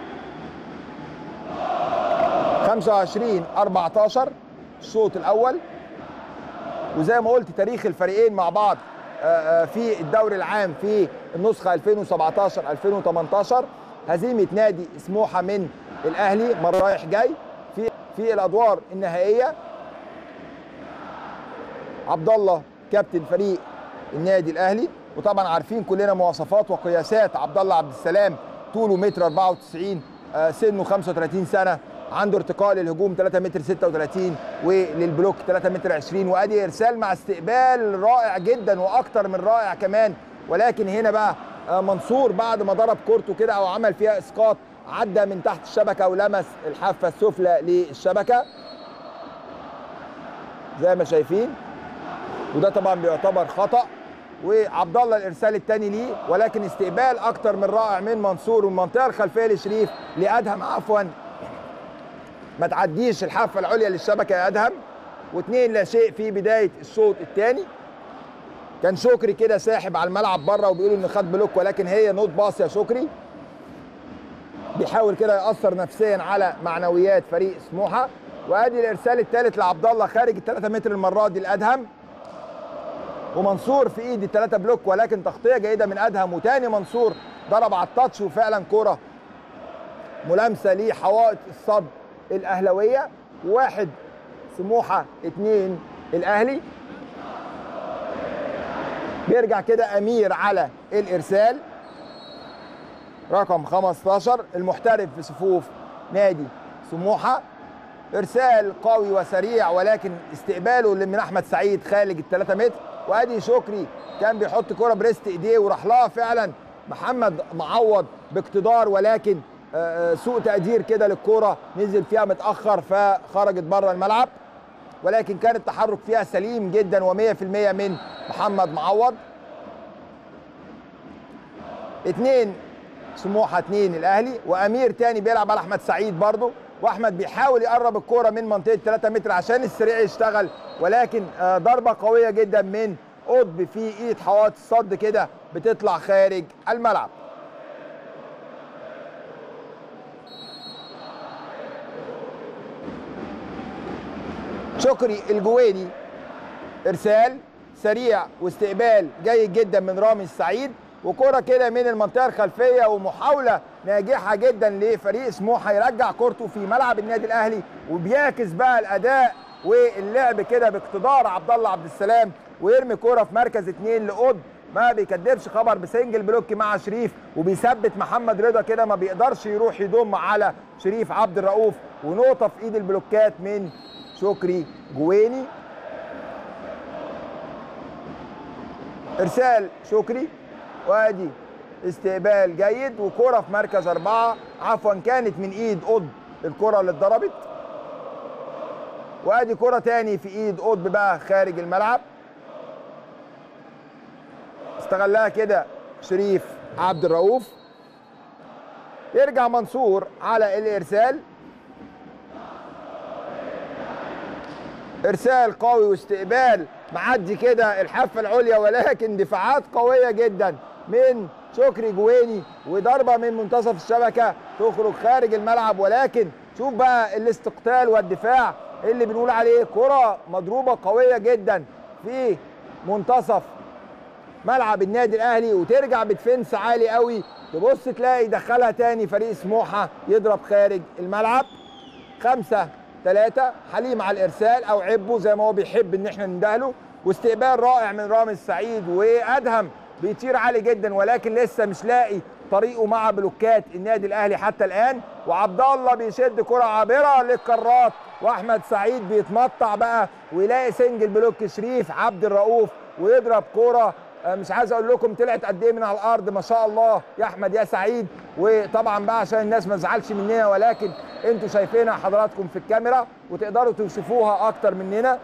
25 14 الشوط الاول وزي ما قلت تاريخ الفريقين مع بعض آه، آه، في الدوري العام في النسخه 2017 2018 هزيمه نادي سموحه من الاهلي مره رايح جاي في في الادوار النهائيه عبد الله كابتن فريق النادي الاهلي وطبعا عارفين كلنا مواصفات وقياسات عبد الله عبد السلام طوله متر 94 آه، سنه 35 سنه عنده ارتقاء للهجوم 3 متر 36 وللبلوك 3 متر 20 وادي ارسال مع استقبال رائع جدا واكتر من رائع كمان ولكن هنا بقى آه، منصور بعد ما ضرب كورته كده او عمل فيها اسقاط عدى من تحت الشبكه ولمس الحافه السفلى للشبكه زي ما شايفين وده طبعا بيعتبر خطا وعبد الله الارسال الثاني ليه ولكن استقبال اكتر من رائع من منصور والمنطقه الخلفيه لشريف لادهم عفوا ما تعديش الحافه العليا للشبكه يا ادهم واثنين لا شيء في بدايه الشوط الثاني كان شكري كده ساحب على الملعب بره وبيقولوا انه خد بلوك ولكن هي نوت باص يا شكري بيحاول كده ياثر نفسيا على معنويات فريق سموحه وادي الارسال الثالث لعبد الله خارج ال 3 متر المره دي لادهم ومنصور في ايد الثلاثه بلوك ولكن تغطيه جيده من ادهم وتاني منصور ضرب على التاتش وفعلا كره ملامسه لحوائط الصد الاهلاويه واحد سموحه اثنين الاهلي بيرجع كده امير على الارسال رقم 15 المحترف في صفوف نادي سموحه ارسال قوي وسريع ولكن استقباله من احمد سعيد خارج ال 3 متر وادي شكري كان بيحط كره بريست ايديه وراح لها فعلا محمد معوض باقتدار ولكن آه، سوء تقدير كده للكوره نزل فيها متاخر فخرجت بره الملعب ولكن كان التحرك فيها سليم جدا و100% من محمد معوض اتنين سموحه اتنين الاهلي وامير تاني بيلعب على احمد سعيد برضه واحمد بيحاول يقرب الكوره من منطقه 3 متر عشان السريع يشتغل ولكن آه، ضربه قويه جدا من قطب في ايد حوائط الصد كده بتطلع خارج الملعب شكري الجويني ارسال سريع واستقبال جيد جدا من رامي السعيد وكرة كده من المنطقة الخلفية ومحاولة ناجحة جدا لفريق سموحة يرجع كورته في ملعب النادي الأهلي وبيعكس بقى الأداء واللعب كده باقتدار عبد الله عبد السلام ويرمي كرة في مركز اتنين لقطب ما بيكدبش خبر بسنجل بلوك مع شريف وبيثبت محمد رضا كده ما بيقدرش يروح يضم على شريف عبد الرؤوف ونقطة في ايد البلوكات من شكري جويني ارسال شكري وادي استقبال جيد وكرة في مركز أربعة عفوا كانت من إيد قطب الكرة اللي اتضربت وادي كرة تاني في إيد قطب بقى خارج الملعب استغلها كده شريف عبد الرؤوف يرجع منصور على الإرسال ارسال قوي واستقبال معدي كده الحافه العليا ولكن دفاعات قويه جدا من شكري جويني وضربه من منتصف الشبكه تخرج خارج الملعب ولكن شوف بقى الاستقتال والدفاع اللي بنقول عليه كره مضروبه قويه جدا في منتصف ملعب النادي الاهلي وترجع بتفنس عالي قوي تبص تلاقي دخلها تاني فريق سموحه يضرب خارج الملعب خمسة ثلاثة حليم على الإرسال أو عبه زي ما هو بيحب إن إحنا ندهله واستقبال رائع من رامي السعيد وأدهم بيطير عالي جدا ولكن لسه مش لاقي طريقه مع بلوكات النادي الأهلي حتى الآن وعبد الله بيشد كرة عابرة للكرات وأحمد سعيد بيتمطع بقى ويلاقي سنجل بلوك شريف عبد الرؤوف ويضرب كرة آه، مش عايز اقول لكم طلعت قد ايه من على الارض ما شاء الله يا احمد يا سعيد وطبعا بقى عشان الناس ما تزعلش مننا ولكن انتوا شايفينها حضراتكم في الكاميرا وتقدروا توصفوها اكتر مننا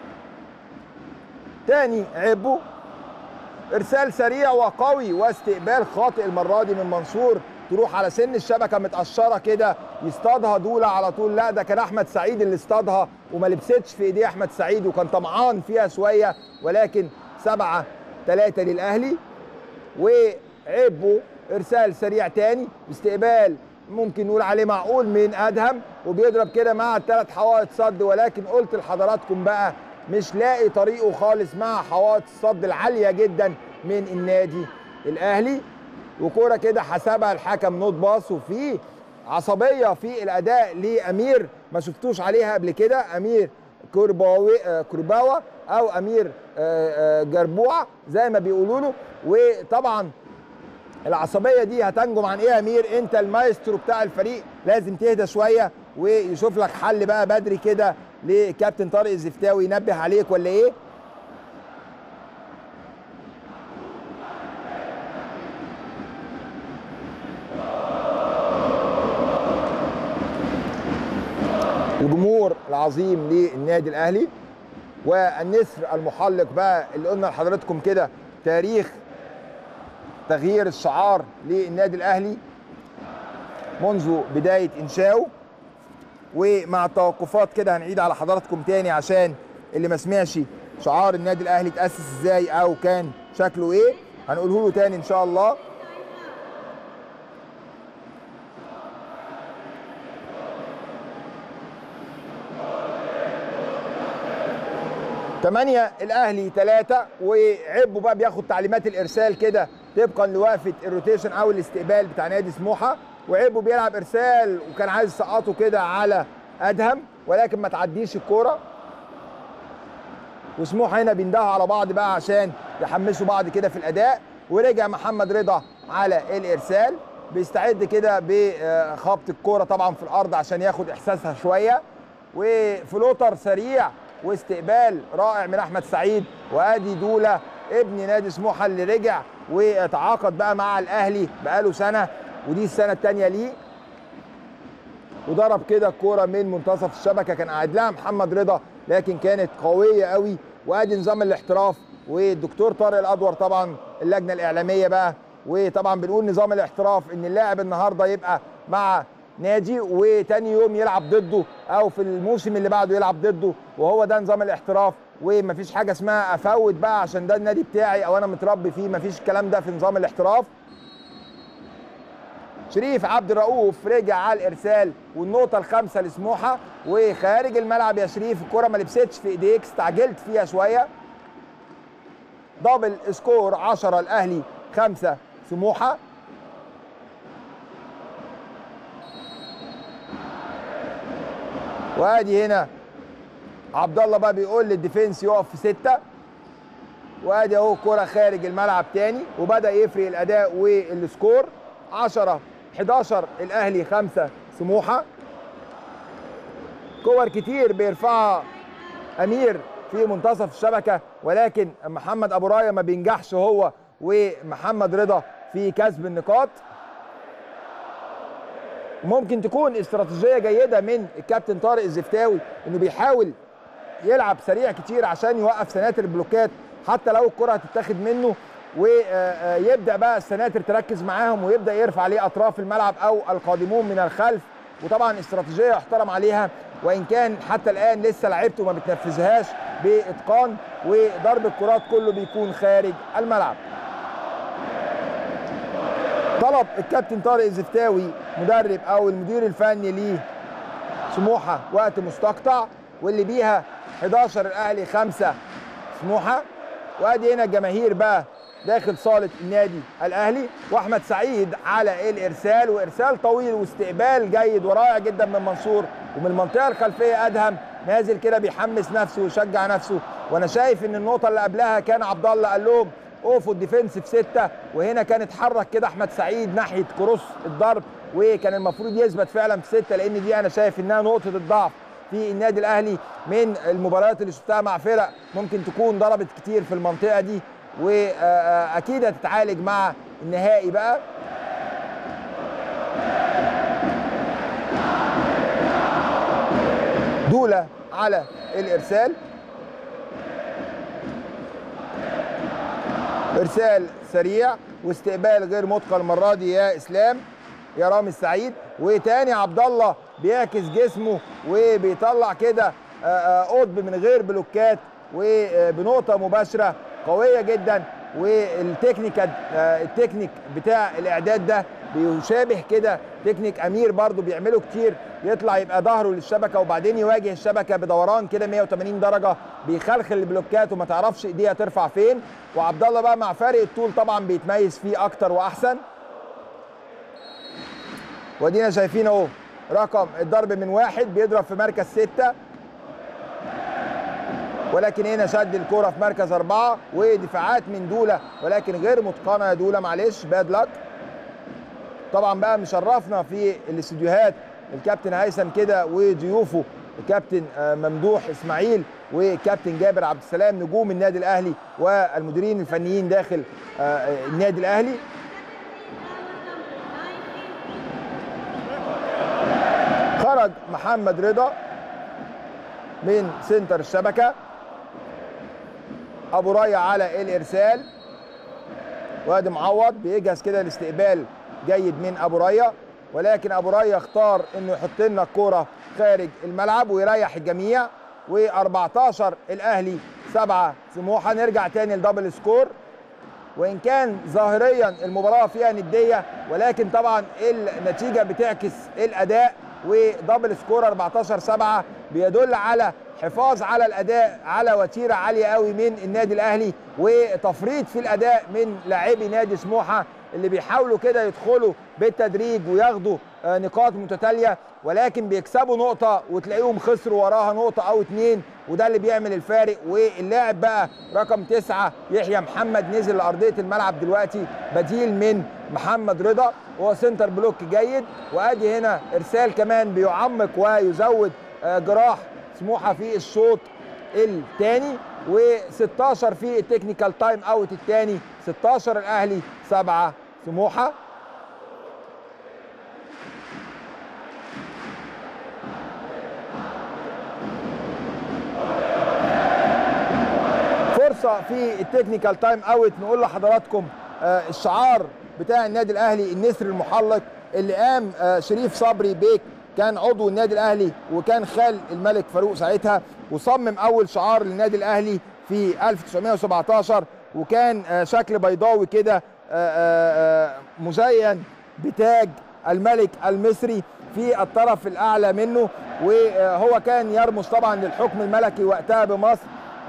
تاني عبو ارسال سريع وقوي واستقبال خاطئ المره دي من منصور تروح على سن الشبكه متقشره كده يصطادها دوله على طول لا ده كان احمد سعيد اللي اصطادها وما لبستش في ايديه احمد سعيد وكان طمعان فيها شويه ولكن سبعه ثلاثه للاهلي وعبو ارسال سريع تاني باستقبال ممكن نقول عليه معقول من ادهم وبيضرب كده مع الثلاث حوائط صد ولكن قلت لحضراتكم بقى مش لاقي طريقه خالص مع حوائط الصد العاليه جدا من النادي الاهلي وكوره كده حسبها الحكم نوت باص وفي عصبيه في الاداء لامير ما شفتوش عليها قبل كده امير كورباوي آه، كورباوا او امير آه، آه، جربوعه زي ما بيقولوا له وطبعا العصبيه دي هتنجم عن ايه يا امير انت المايسترو بتاع الفريق لازم تهدى شويه ويشوف لك حل بقى بدري كده لكابتن طارق الزفتاوي ينبه عليك ولا ايه الجمهور العظيم للنادي الاهلي والنسر المحلق بقى اللي قلنا لحضراتكم كده تاريخ تغيير الشعار للنادي الاهلي منذ بدايه انشاؤه ومع التوقفات كده هنعيد على حضراتكم تاني عشان اللي ما سمعش شعار النادي الاهلي اتاسس ازاي او كان شكله ايه هنقوله له تاني ان شاء الله ثمانية الأهلي ثلاثة وعبوا بقى بياخد تعليمات الإرسال كده طبقا لوقفة الروتيشن أو الاستقبال بتاع نادي سموحة وعبوا بيلعب إرسال وكان عايز يسقطه كده على أدهم ولكن ما تعديش الكورة وسموحة هنا بيندهوا على بعض بقى عشان يحمسوا بعض كده في الأداء ورجع محمد رضا على الإرسال بيستعد كده بخبط الكورة طبعا في الأرض عشان ياخد إحساسها شوية وفلوتر سريع واستقبال رائع من احمد سعيد وادي دوله ابن نادي سموحه اللي رجع ويتعاقد بقى مع الاهلي بقاله سنه ودي السنه الثانيه ليه وضرب كده الكوره من منتصف الشبكه كان قاعد لها محمد رضا لكن كانت قويه قوي وادي نظام الاحتراف والدكتور طارق الادور طبعا اللجنه الاعلاميه بقى وطبعا بنقول نظام الاحتراف ان اللاعب النهارده يبقى مع نادي وتاني يوم يلعب ضده او في الموسم اللي بعده يلعب ضده وهو ده نظام الاحتراف ومفيش حاجه اسمها افوت بقى عشان ده النادي بتاعي او انا متربي فيه مفيش الكلام ده في نظام الاحتراف شريف عبد الرؤوف رجع على الارسال والنقطه الخامسه لسموحه وخارج الملعب يا شريف الكره ما لبستش في ايديك استعجلت فيها شويه دبل سكور 10 الاهلي 5 سموحه وادي هنا عبد الله بقى بيقول للديفنس يقف في سته وادي اهو كرة خارج الملعب تاني وبدا يفرق الاداء والسكور 10 11 الاهلي 5 سموحه كور كتير بيرفعها امير في منتصف الشبكه ولكن محمد ابو رايه ما بينجحش هو ومحمد رضا في كسب النقاط ممكن تكون استراتيجيه جيده من الكابتن طارق الزفتاوي انه بيحاول يلعب سريع كتير عشان يوقف سناتر البلوكات حتى لو الكره هتتاخد منه ويبدا بقى السناتر تركز معاهم ويبدا يرفع عليه اطراف الملعب او القادمون من الخلف وطبعا استراتيجيه يحترم عليها وان كان حتى الان لسه لعيبته ما بتنفذهاش باتقان وضرب الكرات كله بيكون خارج الملعب طلب الكابتن طارق الزفتاوي مدرب او المدير الفني ليه سموحه وقت مستقطع واللي بيها 11 الاهلي 5 سموحه وادي هنا الجماهير بقى داخل صاله النادي الاهلي واحمد سعيد على الارسال وارسال طويل واستقبال جيد ورائع جدا من منصور ومن المنطقه الخلفيه ادهم نازل كده بيحمس نفسه ويشجع نفسه وانا شايف ان النقطه اللي قبلها كان عبد الله قال لهم اوقفوا الديفنس في سته وهنا كان اتحرك كده احمد سعيد ناحيه كروس الضرب وكان المفروض يثبت فعلا في سته لان دي انا شايف انها نقطه الضعف في النادي الاهلي من المباريات اللي شفتها مع فرق ممكن تكون ضربت كتير في المنطقه دي واكيد هتتعالج مع النهائي بقى دوله على الارسال ارسال سريع واستقبال غير متقن المره دي يا اسلام يا رامي السعيد وتاني عبد الله بيعكس جسمه وبيطلع كده قطب من غير بلوكات وبنقطه مباشره قويه جدا والتكنيك التكنيك بتاع الاعداد ده بيشابه كده تكنيك امير برضو بيعمله كتير يطلع يبقى ظهره للشبكه وبعدين يواجه الشبكه بدوران كده 180 درجه بيخلخل البلوكات وما تعرفش ايديها ترفع فين وعبد الله بقى مع فارق الطول طبعا بيتميز فيه اكتر واحسن ودينا شايفين اهو رقم الضرب من واحد بيضرب في مركز ستة ولكن هنا شد الكرة في مركز أربعة ودفاعات من دولة ولكن غير متقنة يا دولة معلش باد لك طبعا بقى مشرفنا في الاستديوهات الكابتن هيثم كده وضيوفه الكابتن ممدوح اسماعيل والكابتن جابر عبد السلام نجوم النادي الاهلي والمديرين الفنيين داخل النادي الاهلي خرج محمد رضا من سنتر الشبكه ابو رايه على الارسال وادي معوض بيجهز كده الاستقبال جيد من ابو رايه ولكن ابو رايه اختار انه يحط لنا الكوره خارج الملعب ويريح الجميع و14 الاهلي 7 سموحه نرجع تاني لدبل سكور وان كان ظاهريا المباراه فيها نديه ولكن طبعا النتيجه بتعكس الاداء ودبل سكور 14 7 بيدل على حفاظ على الاداء على وتيره عاليه قوي من النادي الاهلي وتفريط في الاداء من لاعبي نادي سموحه اللي بيحاولوا كده يدخلوا بالتدريج وياخدوا نقاط متتاليه ولكن بيكسبوا نقطه وتلاقيهم خسروا وراها نقطه او اتنين وده اللي بيعمل الفارق واللاعب بقى رقم تسعه يحيى محمد نزل لارضيه الملعب دلوقتي بديل من محمد رضا هو سنتر بلوك جيد وادي هنا ارسال كمان بيعمق ويزود جراح سموحه في الشوط الثاني و16 في التكنيكال تايم اوت الثاني 16 الاهلي 7 سموحه النهارده في التكنيكال تايم اوت نقول لحضراتكم آه، الشعار بتاع النادي الاهلي النسر المحلق اللي قام آه، شريف صبري بيك كان عضو النادي الاهلي وكان خال الملك فاروق ساعتها وصمم اول شعار للنادي الاهلي في 1917 وكان آه، شكل بيضاوي كده آه، آه، آه، مزين بتاج الملك المصري في الطرف الاعلى منه وهو كان يرمز طبعا للحكم الملكي وقتها بمصر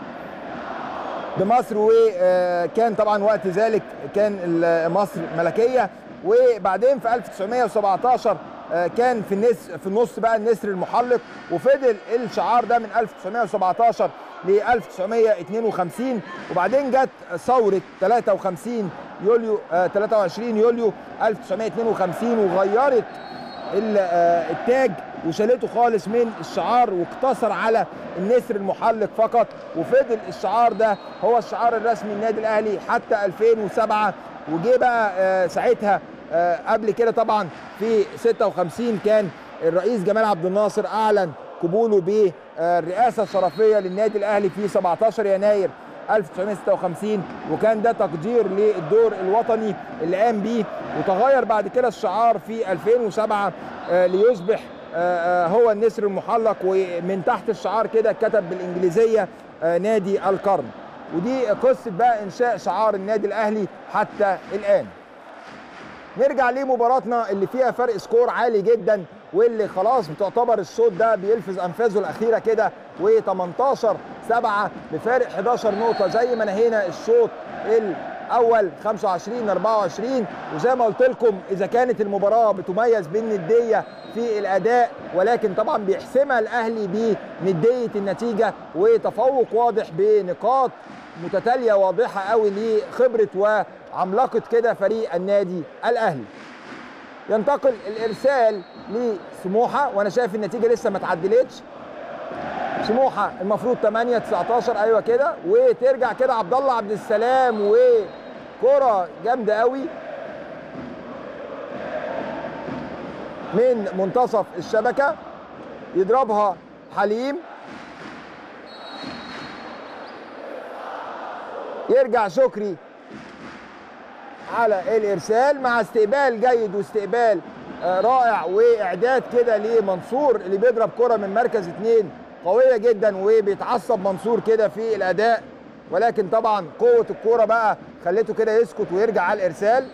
بمصر وكان طبعا وقت ذلك كان ال- مصر ملكيه وبعدين في 1917 آه، كان في النس في النص بقى النسر المحلق وفضل الشعار ده من 1917 ل 1952 وبعدين جت ثوره 53 يوليو آه، 23 يوليو 1952 وغيرت ال- آه، التاج وشالته خالص من الشعار واقتصر على النسر المحلق فقط وفضل الشعار ده هو الشعار الرسمي للنادي الاهلي حتى 2007 وجه بقى آه، ساعتها آه، قبل كده طبعا في 56 كان الرئيس جمال عبد الناصر اعلن قبوله بالرئاسه الشرفيه للنادي الاهلي في 17 يناير 1956 وكان ده تقدير للدور الوطني اللي قام بيه وتغير بعد كده الشعار في 2007 آه، ليصبح آه، آه، هو النسر المحلق ومن تحت الشعار كده كتب بالانجليزيه آه، نادي القرن ودي قصه بقى انشاء شعار النادي الاهلي حتى الان نرجع لمباراتنا اللي فيها فرق سكور عالي جدا واللي خلاص بتعتبر الشوط ده بيلفظ انفاسه الاخيره كده و18 7 بفارق 11 نقطه زي ما نهينا الشوط الاول 25 24 وزي ما قلت لكم اذا كانت المباراه بتميز بالنديه في الاداء ولكن طبعا بيحسمها الاهلي بنديه النتيجه وتفوق واضح بنقاط متتاليه واضحه قوي لخبره وعملاقه كده فريق النادي الاهلي ينتقل الارسال لسموحه وانا شايف النتيجه لسه ما اتعدلتش سموحه المفروض 8 19 ايوه كده وترجع كده عبد الله عبد السلام وكره جامده قوي من منتصف الشبكه يضربها حليم يرجع شكري على الارسال مع استقبال جيد واستقبال آه، رائع واعداد كده لمنصور اللي بيضرب كره من مركز اثنين قويه جدا وبيتعصب منصور كده في الاداء ولكن طبعا قوه الكوره بقى خليته كده يسكت ويرجع على الارسال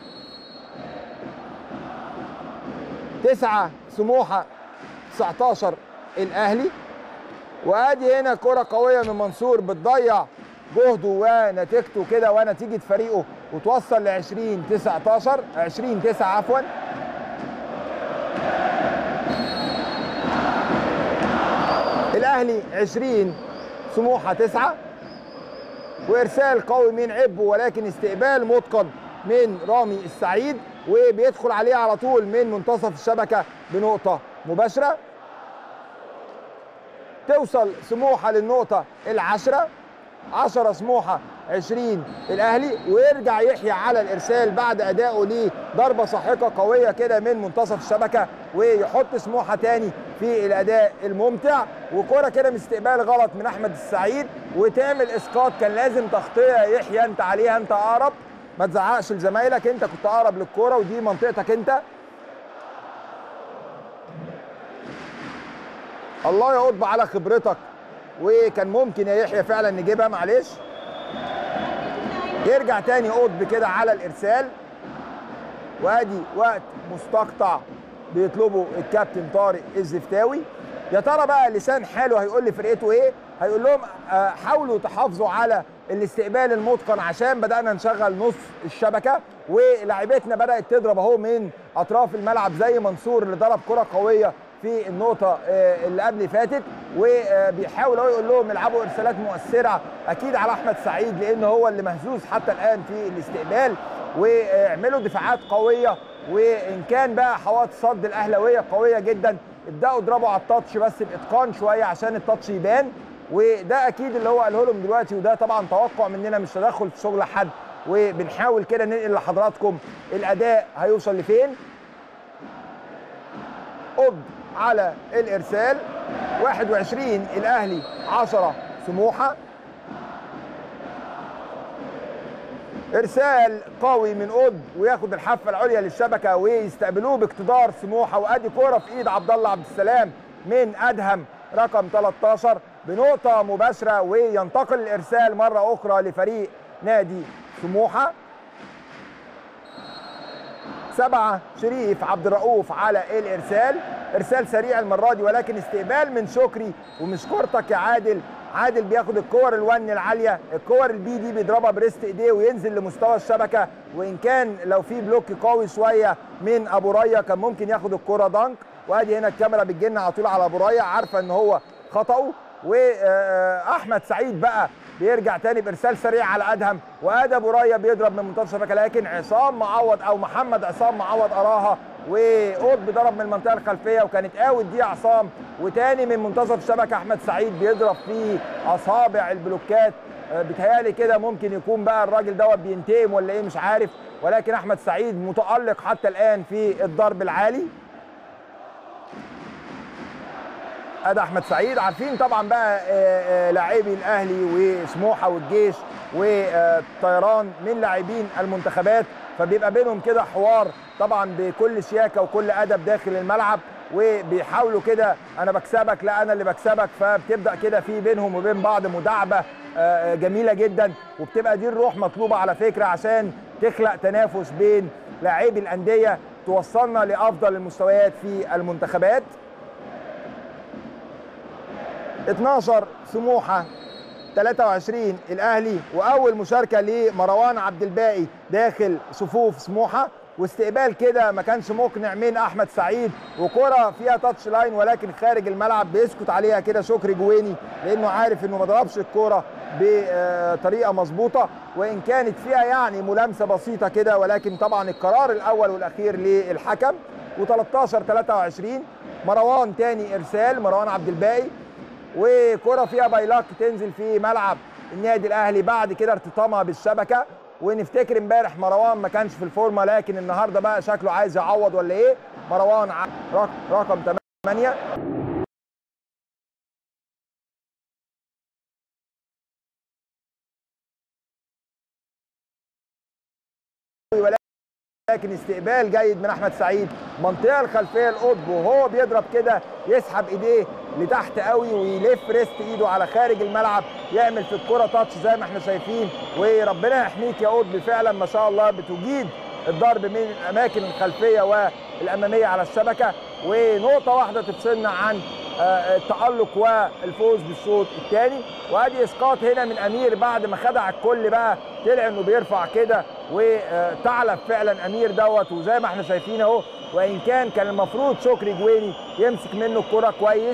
تسعة سموحة 19 الاهلي وادي هنا كرة قوية من منصور بتضيع جهده ونتيجته كده ونتيجة فريقه وتوصل ل 20 19 20 9 عفوا الاهلي 20 سموحة 9 وارسال قوي من عبو ولكن استقبال متقن من رامي السعيد وبيدخل عليه على طول من منتصف الشبكة بنقطة مباشرة توصل سموحه للنقطه العشره 10 سموحه 20 الاهلي ويرجع يحيى على الارسال بعد ادائه ليه ضربه ساحقه قويه كده من منتصف الشبكه ويحط سموحه تاني في الاداء الممتع وكره كده من استقبال غلط من احمد السعيد وتعمل اسقاط كان لازم تغطيه يحيى انت عليها انت اقرب ما تزعقش لزمايلك انت كنت اقرب للكوره ودي منطقتك انت الله يا قطب على خبرتك وكان ممكن يا يحيى فعلا نجيبها معلش يرجع تاني قطب كده على الارسال وادي وقت مستقطع بيطلبه الكابتن طارق الزفتاوي يا ترى بقى لسان حاله هيقول لفرقته ايه هيقول لهم آه، حاولوا تحافظوا على الاستقبال المتقن عشان بدانا نشغل نص الشبكه ولاعيبتنا بدات تضرب اهو من اطراف الملعب زي منصور اللي ضرب كره قويه في النقطه آه، اللي قبل فاتت وبيحاول هو يقول لهم العبوا ارسالات مؤثره اكيد على احمد سعيد لان هو اللي مهزوز حتى الان في الاستقبال واعملوا دفاعات قويه وان كان بقى حوائط صد الاهلاويه قويه جدا ابداوا اضربوا على التاتش بس باتقان شويه عشان التاتش يبان وده اكيد اللي هو قاله لهم دلوقتي وده طبعا توقع مننا مش تدخل في شغل حد وبنحاول كده ننقل لحضراتكم الاداء هيوصل لفين قب على الارسال 21 الاهلي 10 سموحه ارسال قوي من قد وياخد الحافه العليا للشبكه ويستقبلوه باقتدار سموحه وادي كوره في ايد عبد الله عبد السلام من ادهم رقم 13 بنقطه مباشره وينتقل الارسال مره اخرى لفريق نادي سموحه سبعة شريف عبد الرؤوف على الارسال ارسال سريع المره دي ولكن استقبال من شكري ومش كورتك يا عادل عادل بياخد الكور الون العاليه الكور البي دي بيضربها بريست ايديه وينزل لمستوى الشبكه وان كان لو في بلوك قوي شويه من ابو ريا كان ممكن ياخد الكوره دانك وادي هنا الكاميرا بتجن على طول على ابو ريا عارفه ان هو خطأه واحمد سعيد بقى بيرجع تاني بارسال سريع على ادهم وادي ابو ريا بيضرب من منطقه الشبكه لكن عصام معوض او محمد عصام معوض اراها وقطب ضرب من المنطقه الخلفيه وكانت اوت دي عصام وتاني من منتصف الشبكه احمد سعيد بيضرب في اصابع البلوكات بيتهيألي كده ممكن يكون بقى الراجل دوت بينتقم ولا ايه مش عارف ولكن احمد سعيد متالق حتى الان في الضرب العالي ادي احمد سعيد عارفين طبعا بقى لاعبي الاهلي وسموحه والجيش والطيران من لاعبين المنتخبات فبيبقى بينهم كده حوار طبعا بكل شياكه وكل ادب داخل الملعب وبيحاولوا كده انا بكسبك لا انا اللي بكسبك فبتبدا كده في بينهم وبين بعض مداعبه جميله جدا وبتبقى دي الروح مطلوبه على فكره عشان تخلق تنافس بين لاعبي الانديه توصلنا لافضل المستويات في المنتخبات 12 سموحه 23 الاهلي واول مشاركه لمروان عبد الباقي داخل صفوف سموحه واستقبال كده ما كانش مقنع من احمد سعيد وكره فيها تاتش لاين ولكن خارج الملعب بيسكت عليها كده شكري جويني لانه عارف انه ما ضربش الكوره بطريقه مظبوطه وان كانت فيها يعني ملامسه بسيطه كده ولكن طبعا القرار الاول والاخير للحكم و13 23 مروان تاني ارسال مروان عبد الباقي وكره فيها بايلاك تنزل في ملعب النادي الاهلي بعد كده ارتطامها بالشبكه ونفتكر امبارح مروان ما كانش في الفورمه لكن النهارده بقى شكله عايز يعوض ولا ايه مروان رقم 8 لكن استقبال جيد من احمد سعيد منطقه الخلفيه القطب وهو بيضرب كده يسحب ايديه لتحت قوي ويلف ريست ايده على خارج الملعب يعمل في الكره تاتش زي ما احنا شايفين وربنا يحميك يا قطب فعلا ما شاء الله بتجيد الضرب من الاماكن الخلفيه والاماميه على الشبكه ونقطه واحده تفصلنا عن التالق والفوز بالشوط الثاني وادي اسقاط هنا من امير بعد ما خدع الكل بقى طلع انه بيرفع كده وتعلف فعلا امير دوت وزي ما احنا شايفين اهو وان كان كان المفروض شكري جويني يمسك منه الكره كويس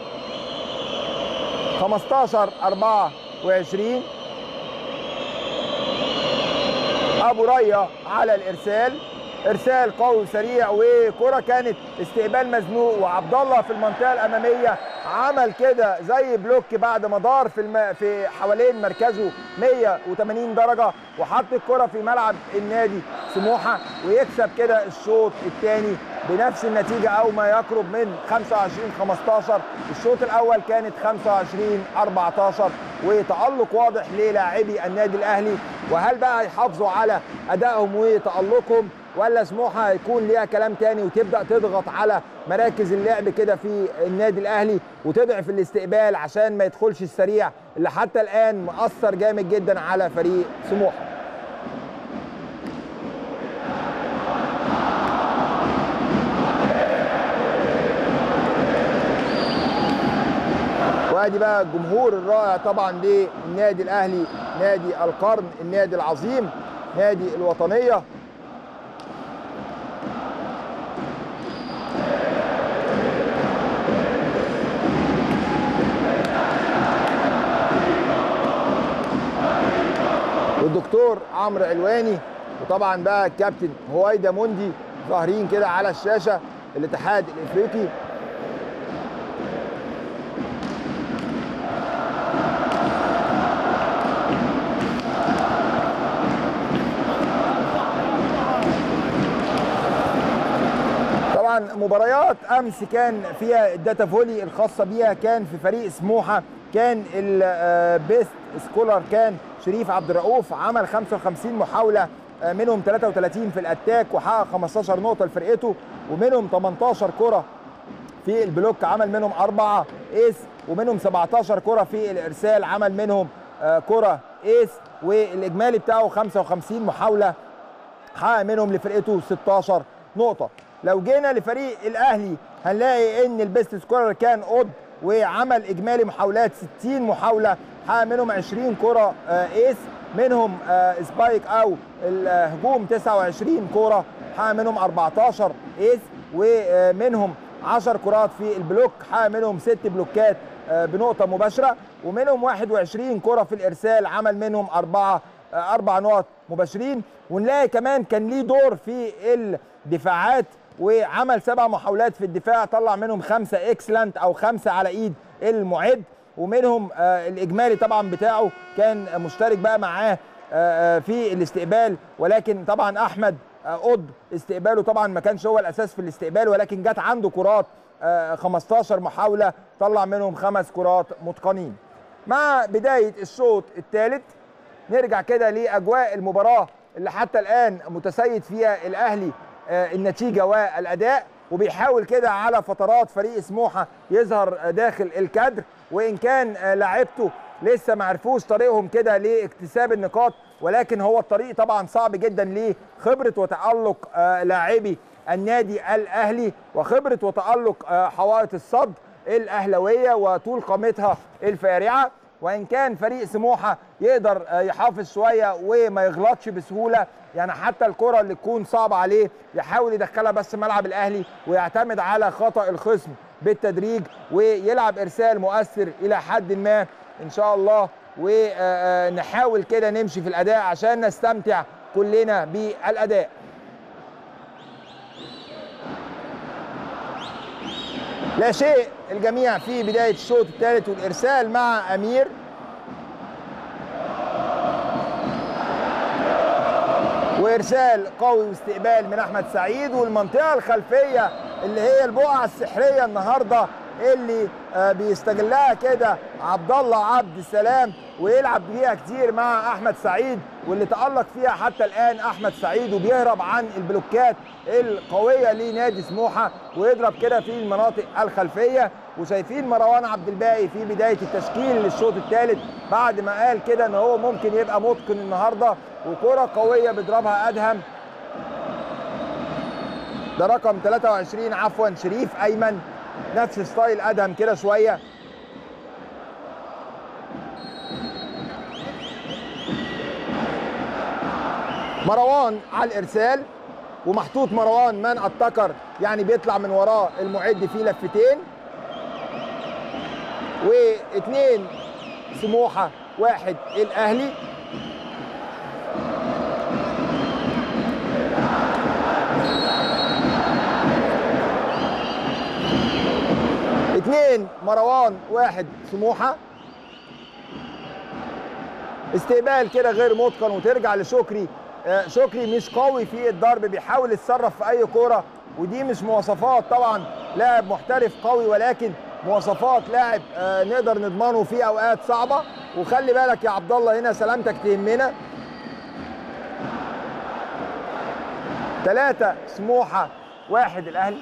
15 24 ابو ريا على الارسال ارسال قوي وسريع وكره كانت استقبال مزنوق وعبد الله في المنطقه الاماميه عمل كده زي بلوك بعد ما دار في الم... في حوالين مركزه 180 درجه وحط الكره في ملعب النادي سموحه ويكسب كده الشوط الثاني بنفس النتيجه او ما يقرب من 25 15 الشوط الاول كانت 25 14 وتالق واضح للاعبي النادي الاهلي وهل بقى يحافظوا على ادائهم وتالقهم ولا سموحه هيكون ليها كلام تاني وتبدا تضغط على مراكز اللعب كده في النادي الاهلي وتضعف الاستقبال عشان ما يدخلش السريع اللي حتى الان مأثر جامد جدا على فريق سموحه وادي بقى الجمهور الرائع طبعا للنادي الاهلي نادي القرن النادي العظيم نادي الوطنيه والدكتور عمرو علواني وطبعا بقى الكابتن هويدا موندي ظاهرين كده على الشاشه الاتحاد الافريقي طبعا مباريات امس كان فيها الداتا فولي الخاصه بيها كان في فريق سموحه كان البيست سكولر كان شريف عبد الرؤوف عمل 55 محاوله منهم 33 في الاتاك وحقق 15 نقطه لفرقته ومنهم 18 كره في البلوك عمل منهم أربعة إيس ومنهم 17 كرة في الإرسال عمل منهم كرة إيس والإجمالي بتاعه 55 محاولة حقق منهم لفرقته 16 نقطة لو جينا لفريق الأهلي هنلاقي إن البيست سكورر كان أود وعمل إجمالي محاولات 60 محاولة حقق منهم 20 كرة إيس منهم سبايك أو الهجوم 29 كرة حقق منهم 14 إيس ومنهم 10 كرات في البلوك حقق منهم 6 بلوكات بنقطه مباشره ومنهم 21 كره في الارسال عمل منهم اربعه اربع نقط مباشرين ونلاقي كمان كان ليه دور في الدفاعات وعمل سبع محاولات في الدفاع طلع منهم خمسه اكسلنت او خمسه على ايد المعد ومنهم الاجمالي طبعا بتاعه كان مشترك بقى معاه في الاستقبال ولكن طبعا احمد قد استقباله طبعا ما كانش هو الاساس في الاستقبال ولكن جت عنده كرات 15 محاوله طلع منهم خمس كرات متقنين مع بدايه الشوط الثالث نرجع كده لاجواء المباراه اللي حتى الان متسيد فيها الاهلي النتيجه والاداء وبيحاول كده على فترات فريق سموحه يظهر داخل الكادر وان كان لاعبته لسه ما عرفوش طريقهم كده لاكتساب النقاط ولكن هو الطريق طبعا صعب جدا ليه خبره وتالق لاعبي النادي الاهلي وخبره وتالق حوائط الصد الاهلاويه وطول قامتها الفارعه وان كان فريق سموحه يقدر يحافظ شويه وما يغلطش بسهوله يعني حتى الكره اللي تكون صعبه عليه يحاول يدخلها بس ملعب الاهلي ويعتمد على خطا الخصم بالتدريج ويلعب ارسال مؤثر الى حد ما ان شاء الله ونحاول كده نمشي في الاداء عشان نستمتع كلنا بالاداء لا شيء الجميع في بدايه الشوط الثالث والارسال مع امير وارسال قوي واستقبال من احمد سعيد والمنطقه الخلفيه اللي هي البقعه السحريه النهارده اللي بيستغلها كده عبد الله عبد السلام ويلعب بيها كتير مع احمد سعيد واللي تالق فيها حتى الان احمد سعيد وبيهرب عن البلوكات القويه لنادي سموحه ويضرب كده في المناطق الخلفيه وشايفين مروان عبد الباقي في بدايه التشكيل للشوط الثالث بعد ما قال كده ان هو ممكن يبقى متقن النهارده وكره قويه بيضربها ادهم ده رقم 23 عفوا شريف ايمن نفس ستايل ادهم كده شويه مروان على الارسال ومحطوط مروان من اتكر يعني بيطلع من وراه المعد فيه لفتين واثنين سموحه واحد الاهلي اثنين مروان واحد سموحه استقبال كده غير متقن وترجع لشكري آه شكري مش قوي في الضرب بيحاول يتصرف في اي كوره ودي مش مواصفات طبعا لاعب محترف قوي ولكن مواصفات لاعب آه نقدر نضمنه في اوقات صعبه وخلي بالك يا عبد الله هنا سلامتك تهمنا ثلاثة سموحة واحد الأهلي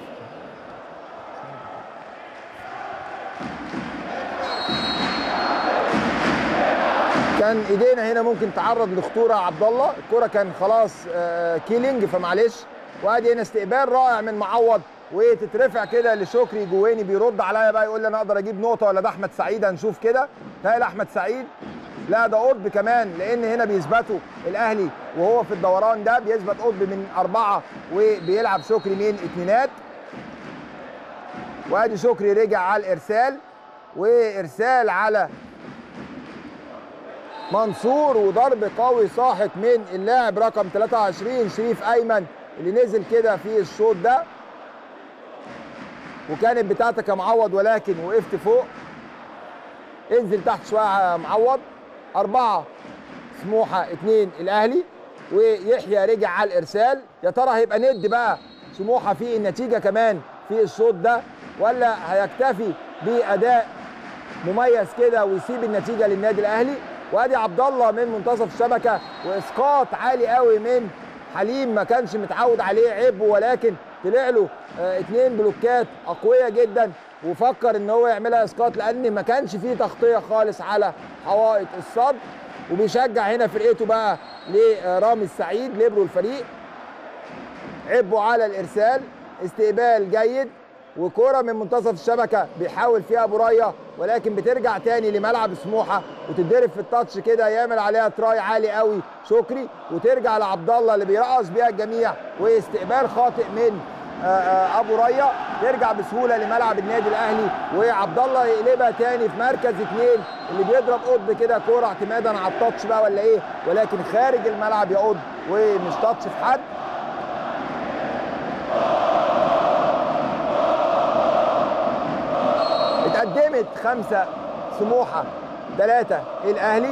كان ايدينا هنا ممكن تعرض لخطوره عبد الله الكره كان خلاص آه كيلينج فمعلش وادي هنا استقبال رائع من معوض وتترفع كده لشكري جواني بيرد عليا بقى يقول لي انا اقدر اجيب نقطه ولا ده احمد سعيد هنشوف كده هل احمد سعيد لا ده قطب كمان لان هنا بيثبتوا الاهلي وهو في الدوران ده بيثبت قطب من اربعه وبيلعب شكري من اتنينات وادي شكري رجع على الارسال وارسال على منصور وضرب قوي ساحق من اللاعب رقم 23 شريف ايمن اللي نزل كده في الشوط ده وكانت بتاعتك يا معوض ولكن وقفت فوق انزل تحت شويه يا معوض أربعة سموحة اتنين الأهلي ويحيى رجع على الإرسال يا ترى هيبقى ند بقى سموحة في النتيجة كمان في الشوط ده ولا هيكتفي بأداء مميز كده ويسيب النتيجة للنادي الأهلي وادي عبد الله من منتصف الشبكه واسقاط عالي قوي من حليم ما كانش متعود عليه عيب ولكن طلع له آه، اتنين بلوكات اقوياء جدا وفكر ان هو يعملها اسقاط لان ما كانش فيه تغطيه خالص على حوائط الصد وبيشجع هنا فرقته بقى لرامي السعيد ليبرو الفريق عبوا على الارسال استقبال جيد وكرة من منتصف الشبكة بيحاول فيها ابو ريا ولكن بترجع تاني لملعب سموحة وتتضرب في التاتش كده يعمل عليها تراي عالي قوي شكري وترجع لعبد الله اللي بيرقص بيها الجميع واستقبال خاطئ من آه، آه، ابو ريا يرجع بسهوله لملعب النادي الاهلي وعبد الله يقلبها تاني في مركز اثنين اللي بيضرب قطب كده كوره اعتمادا على التاتش بقى ولا ايه ولكن خارج الملعب يا قطب ومش تاتش في حد اتقدمت خمسة سموحة ثلاثة الأهلي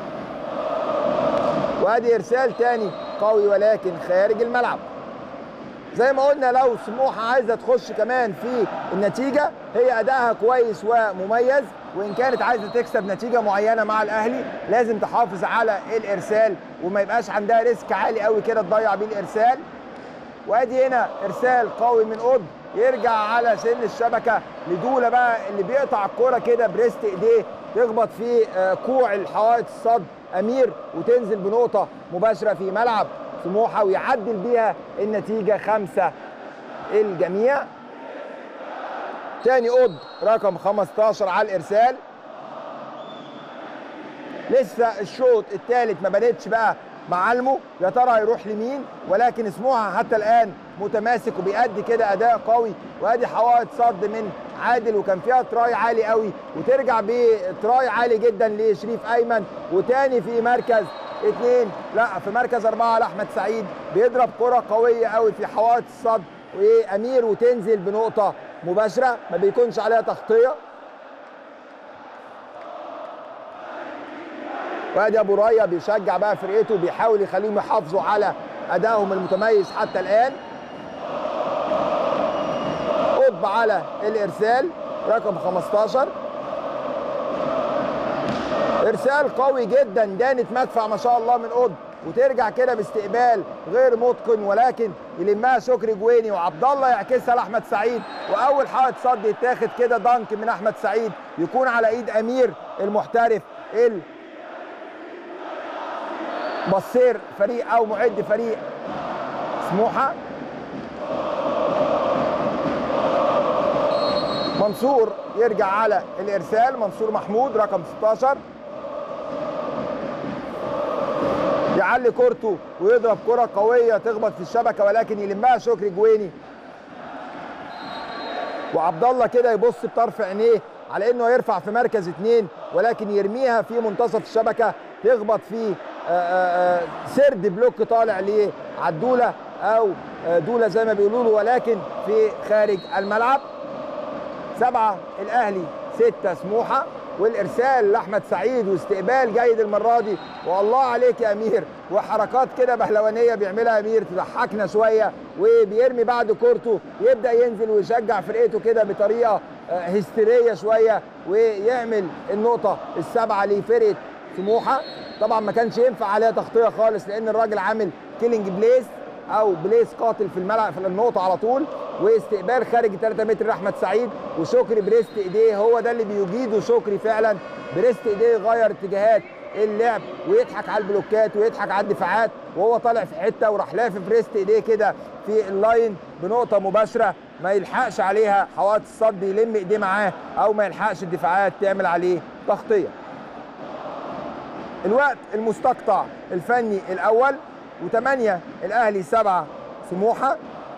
وادي إرسال تاني قوي ولكن خارج الملعب زي ما قلنا لو سموحة عايزة تخش كمان في النتيجة هي أدائها كويس ومميز وإن كانت عايزة تكسب نتيجة معينة مع الأهلي لازم تحافظ على الإرسال وما يبقاش عندها ريسك عالي قوي كده تضيع بيه الإرسال وادي هنا ارسال قوي من قطب يرجع على سن الشبكه لدوله بقى اللي بيقطع الكوره كده بريست ايديه تخبط في آه، كوع الحوائط الصد امير وتنزل بنقطه مباشره في ملعب سموحه ويعدل بيها النتيجه خمسه الجميع تاني قطب رقم 15 على الارسال لسه الشوط الثالث ما بدتش بقى معالمه يا ترى هيروح لمين ولكن سموحه حتى الان متماسك وبيأدي كده اداء قوي وادي حوائط صد من عادل وكان فيها تراي عالي قوي وترجع بتراي عالي جدا لشريف ايمن وتاني في مركز اثنين لا في مركز اربعه لاحمد سعيد بيضرب كره قويه قوي في حوائط الصد وامير وتنزل بنقطه مباشره ما بيكونش عليها تغطيه وادي ابو ريا بيشجع بقى فرقته بيحاول يخليهم يحافظوا على ادائهم المتميز حتى الان قطب على الارسال رقم 15 ارسال قوي جدا دانت مدفع ما شاء الله من قطب وترجع كده باستقبال غير متقن ولكن يلمها شكري جويني وعبد الله يعكسها لاحمد سعيد واول حائط صد يتاخد كده دانك من احمد سعيد يكون على ايد امير المحترف ال بصير فريق او معد فريق سموحه منصور يرجع على الارسال منصور محمود رقم 16 يعلي كورته ويضرب كره قويه تخبط في الشبكه ولكن يلمها شكري جويني وعبد الله كده يبص بطرف عينيه على انه يرفع في مركز اثنين ولكن يرميها في منتصف الشبكه تخبط في آه، آه، آه، سرد بلوك طالع لعدوله او آه، دوله زي ما بيقولوا له ولكن في خارج الملعب سبعه الاهلي سته سموحه والارسال لاحمد سعيد واستقبال جيد المره دي والله عليك يا امير وحركات كده بهلوانيه بيعملها امير تضحكنا شويه وبيرمي بعد كورته يبدا ينزل ويشجع فرقته كده بطريقه آه، هستيريه شويه ويعمل النقطه السبعه لفرقه سموحه طبعا ما كانش ينفع عليها تغطيه خالص لان الراجل عامل كيلينج بليس او بليس قاتل في الملعب في النقطه على طول واستقبال خارج 3 متر لاحمد سعيد وشكري بريست ايديه هو ده اللي بيجيده شكري فعلا بريست ايديه يغير اتجاهات اللعب ويضحك على البلوكات ويضحك على الدفاعات وهو طالع في حته وراح لافف بريست ايديه كده في اللاين بنقطه مباشره ما يلحقش عليها حوائط الصد يلم ايديه معاه او ما يلحقش الدفاعات تعمل عليه تغطيه الوقت المستقطع الفني الاول وثمانية الاهلي سبعة سموحة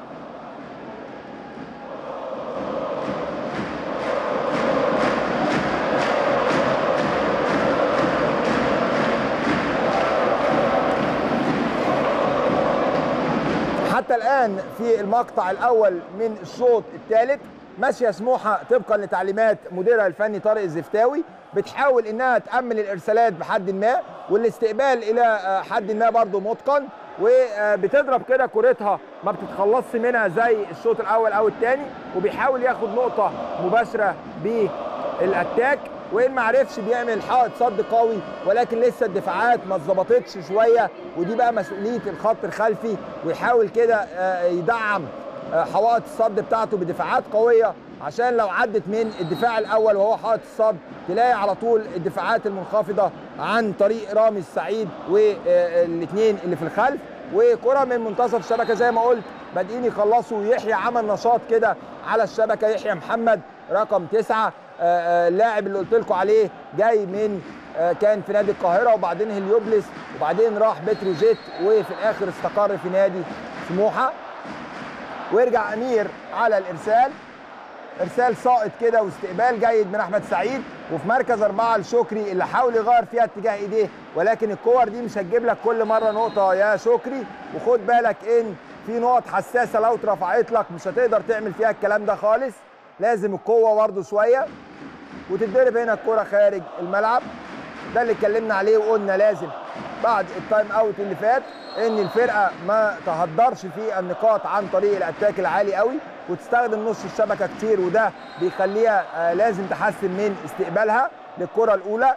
حتى الان في المقطع الاول من الشوط الثالث ماشيه سموحه طبقا لتعليمات مديرها الفني طارق الزفتاوي بتحاول انها تامن الارسالات بحد ما والاستقبال الى آه، حد ما برضه متقن وبتضرب كده كورتها ما بتتخلصش منها زي الشوط الاول او الثاني وبيحاول ياخد نقطه مباشره بالاتاك وان ما عرفش بيعمل حائط صد قوي ولكن لسه الدفاعات ما اتظبطتش شويه ودي بقى مسؤوليه الخط الخلفي ويحاول كده آه، يدعم آه، حوائط الصد بتاعته بدفاعات قويه عشان لو عدت من الدفاع الاول وهو حائط الصد تلاقي على طول الدفاعات المنخفضه عن طريق رامي السعيد والاثنين اللي في الخلف وكره من منتصف الشبكه زي ما قلت بادئين يخلصوا يحيى عمل نشاط كده على الشبكه يحيى محمد رقم تسعه آه، آه، اللاعب اللي قلت لكم عليه جاي من آه، كان في نادي القاهره وبعدين هليوبلس وبعدين راح بتروجيت وفي الاخر استقر في نادي سموحه ويرجع امير على الارسال ارسال ساقط كده واستقبال جيد من احمد سعيد وفي مركز اربعه لشكري اللي حاول يغير فيها اتجاه ايديه ولكن الكور دي مش هتجيب لك كل مره نقطه يا شكري وخد بالك ان في نقط حساسه لو اترفعت لك مش هتقدر تعمل فيها الكلام ده خالص لازم القوه برده شويه وتتضرب هنا الكره خارج الملعب ده اللي اتكلمنا عليه وقلنا لازم بعد التايم اوت اللي فات ان الفرقه ما تهدرش في النقاط عن طريق الاتاك العالي قوي وتستخدم نص الشبكه كتير وده بيخليها آه، لازم تحسن من استقبالها للكره الاولى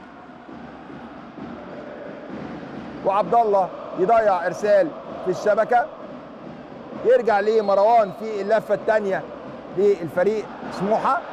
وعبد الله يضيع ارسال في الشبكه يرجع لمروان في اللفه الثانيه للفريق سموحه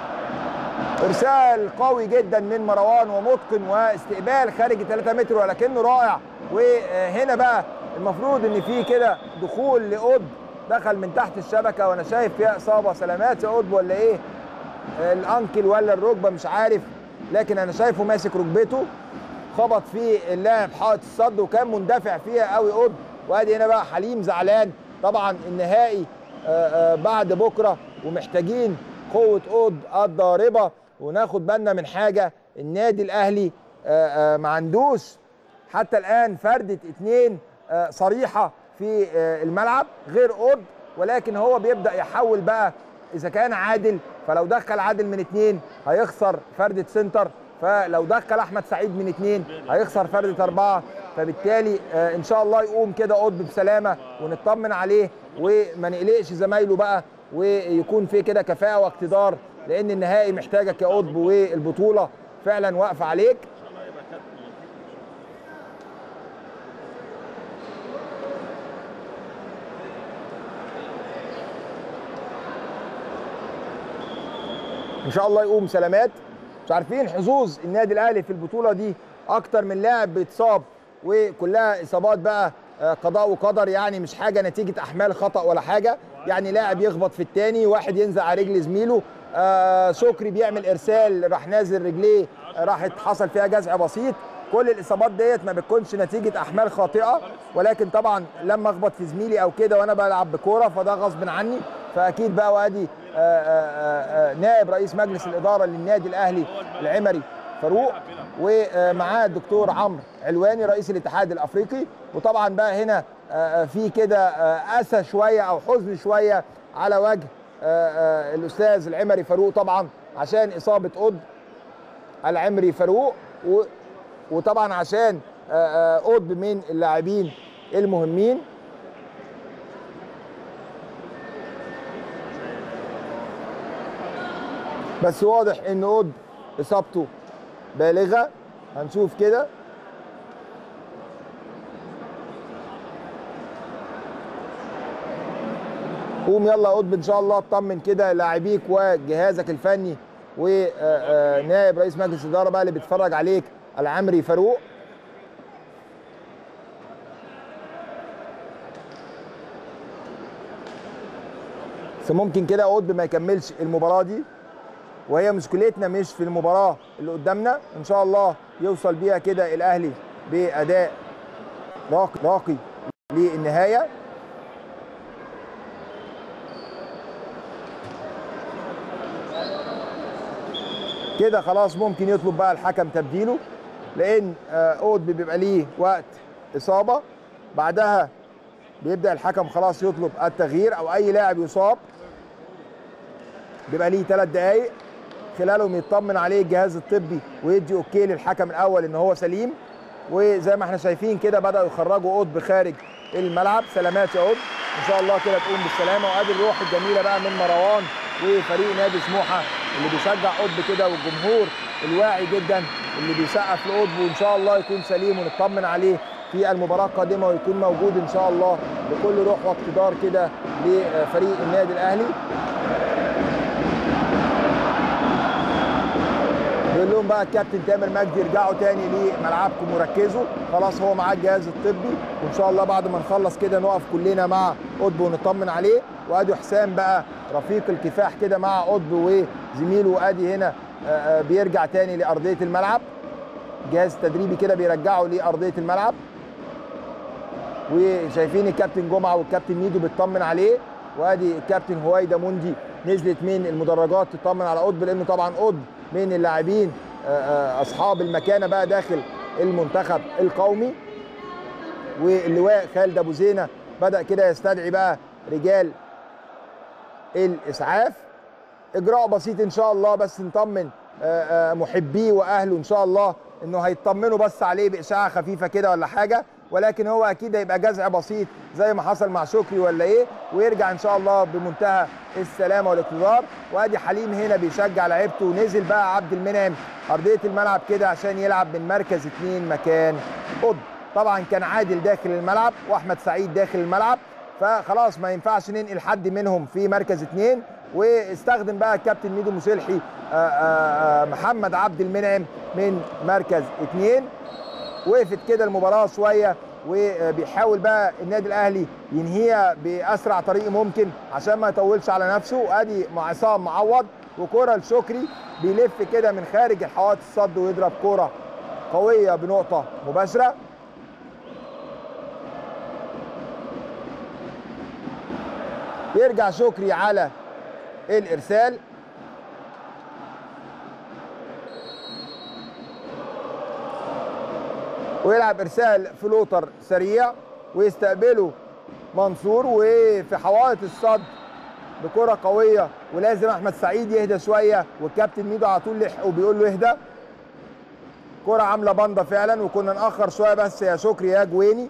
ارسال قوي جدا من مروان ومتقن واستقبال خارج 3 متر ولكنه رائع وهنا بقى المفروض ان في كده دخول لقطب دخل من تحت الشبكه وانا شايف فيها اصابه سلامات يا قطب ولا ايه الانكل ولا الركبه مش عارف لكن انا شايفه ماسك ركبته خبط في اللاعب حائط الصد وكان مندفع فيها قوي قطب وادي هنا بقى حليم زعلان طبعا النهائي آه، آه، بعد بكره ومحتاجين قوه قطب الضاربه وناخد بالنا من حاجه النادي الاهلي آه، آه، ما عندوش حتى الان فردة اتنين آه، صريحة في آه، الملعب غير قطب ولكن هو بيبدأ يحول بقى إذا كان عادل فلو دخل عادل من اتنين هيخسر فردة سنتر فلو دخل أحمد سعيد من اتنين هيخسر فردة أربعة فبالتالي آه، إن شاء الله يقوم كده قطب بسلامة ونطمن عليه وما نقلقش زمايله بقى ويكون في كده كفاءة واقتدار لأن النهائي محتاجك يا قطب والبطولة فعلا واقفة عليك ان شاء الله يقوم سلامات مش عارفين حظوظ النادي الاهلي في البطوله دي اكتر من لاعب بيتصاب وكلها اصابات بقى آه، قضاء وقدر يعني مش حاجه نتيجه احمال خطا ولا حاجه يعني لاعب يخبط في الثاني واحد ينزل على رجل زميله آه شكري بيعمل ارسال راح نازل رجليه آه، راحت حصل فيها جزع بسيط كل الاصابات ديت ما بتكونش نتيجه احمال خاطئه ولكن طبعا لما اخبط في زميلي او كده وانا بلعب بكوره فده غصب عني فاكيد بقى وادي آه، آه، آه، نائب رئيس مجلس الاداره للنادي الاهلي العمري فاروق ومعاه الدكتور عمرو علواني رئيس الاتحاد الافريقي وطبعا بقى هنا آه، آه، في كده آه، اسى شويه او حزن شويه على وجه آه، آه، الاستاذ العمري فاروق طبعا عشان اصابه قطب العمري فاروق و- وطبعا عشان آه، آه، قطب من اللاعبين المهمين بس واضح ان قطب اصابته بالغه هنشوف كده قوم يلا يا قطب ان شاء الله اطمن كده لاعبيك وجهازك الفني ونائب رئيس مجلس الاداره بقى اللي بيتفرج عليك العمري فاروق بس ممكن كده قطب ما يكملش المباراه دي وهي مشكلتنا مش في المباراه اللي قدامنا ان شاء الله يوصل بيها كده الاهلي باداء راقي راقي للنهايه كده خلاص ممكن يطلب بقى الحكم تبديله لان آه، قطب بيبقى ليه وقت اصابه بعدها بيبدا الحكم خلاص يطلب التغيير او اي لاعب يصاب بيبقى ليه ثلاث دقائق خلالهم يطمن عليه الجهاز الطبي ويدي اوكي للحكم الاول ان هو سليم وزي ما احنا شايفين كده بداوا يخرجوا قطب خارج الملعب سلامات يا قطب ان شاء الله كده تقوم بالسلامه وادي الروح الجميله بقى من مروان وفريق نادي سموحه اللي بيشجع قطب كده والجمهور الواعي جدا اللي بيسقف لقطبه وان شاء الله يكون سليم ونطمن عليه في المباراه القادمه ويكون موجود ان شاء الله بكل روح واقتدار كده لفريق النادي الاهلي بيقول لهم بقى الكابتن تامر مجدي ارجعوا تاني لملعبكم وركزوا خلاص هو معاه الجهاز الطبي وان شاء الله بعد ما نخلص كده نقف كلنا مع قطب ونطمن عليه وادي حسام بقى رفيق الكفاح كده مع قطب وزميله وادي هنا بيرجع تاني لارضيه الملعب جهاز تدريبي كده بيرجعه لارضيه الملعب وشايفين الكابتن جمعه والكابتن ميدو بيطمن عليه وادي الكابتن هويدا موندي نزلت من المدرجات تطمن على قطب لانه طبعا قطب من اللاعبين اصحاب المكانه بقى داخل المنتخب القومي واللواء خالد ابو زينه بدا كده يستدعي بقى رجال الاسعاف اجراء بسيط ان شاء الله بس نطمن محبيه واهله ان شاء الله انه هيطمنوا بس عليه باشعه خفيفه كده ولا حاجه ولكن هو اكيد هيبقى جزع بسيط زي ما حصل مع شكري ولا ايه ويرجع ان شاء الله بمنتهى السلامه والاقتدار وادي حليم هنا بيشجع لعيبته ونزل بقى عبد المنعم ارضيه الملعب كده عشان يلعب من مركز اثنين مكان قطب طبعا كان عادل داخل الملعب واحمد سعيد داخل الملعب فخلاص ما ينفعش ننقل حد منهم في مركز اثنين واستخدم بقى الكابتن ميدو مسلحي محمد عبد المنعم من مركز اثنين وقفت كده المباراه شويه وبيحاول بقى النادي الاهلي ينهيها باسرع طريق ممكن عشان ما يطولش على نفسه وادي مع عصام معوض وكره لشكري بيلف كده من خارج الحوائط الصد ويضرب كره قويه بنقطه مباشره يرجع شكري على الارسال ويلعب ارسال فلوتر سريع ويستقبله منصور وفي حوائط الصد بكره قويه ولازم احمد سعيد يهدى شويه والكابتن ميدو على طول لحقه وبيقول له اهدى كره عامله بنده فعلا وكنا ناخر شويه بس يا شكري يا جويني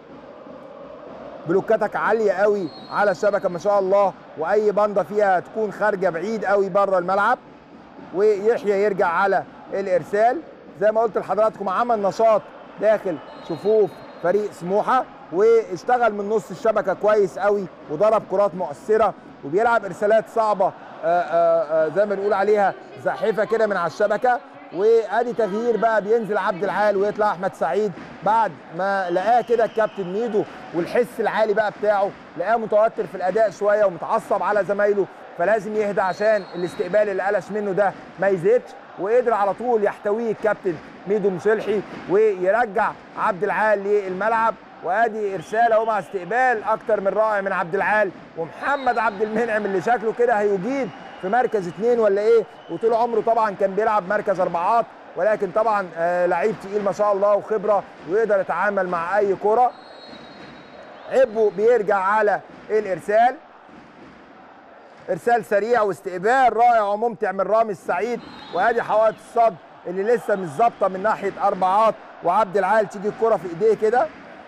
بلوكاتك عاليه قوي على الشبكه ما شاء الله واي بنده فيها تكون خارجه بعيد قوي بره الملعب ويحيى يرجع على الارسال زي ما قلت لحضراتكم عمل نشاط داخل صفوف فريق سموحه واشتغل من نص الشبكه كويس قوي وضرب كرات مؤثره وبيلعب ارسالات صعبه آآ آآ زي ما بنقول عليها زاحفه كده من على الشبكه وادي تغيير بقى بينزل عبد العال ويطلع احمد سعيد بعد ما لقاه كده الكابتن ميدو والحس العالي بقى بتاعه لقاه متوتر في الاداء شويه ومتعصب على زمايله فلازم يهدى عشان الاستقبال اللي قلش منه ده ما يزيدش وقدر على طول يحتويه الكابتن ميدو مصلحي ويرجع عبد العال للملعب وادي ارسال اهو مع استقبال اكتر من رائع من عبد العال ومحمد عبد المنعم اللي شكله كده هيجيد في مركز اثنين ولا ايه وطول عمره طبعا كان بيلعب مركز اربعات ولكن طبعا آه لعيب تقيل ما شاء الله وخبره ويقدر يتعامل مع اي كره عبو بيرجع على الارسال ارسال سريع واستقبال رائع وممتع من رامي السعيد وادي حوائط الصد اللي لسه مش ظابطه من ناحيه اربعات وعبد العال تيجي الكره في ايديه كده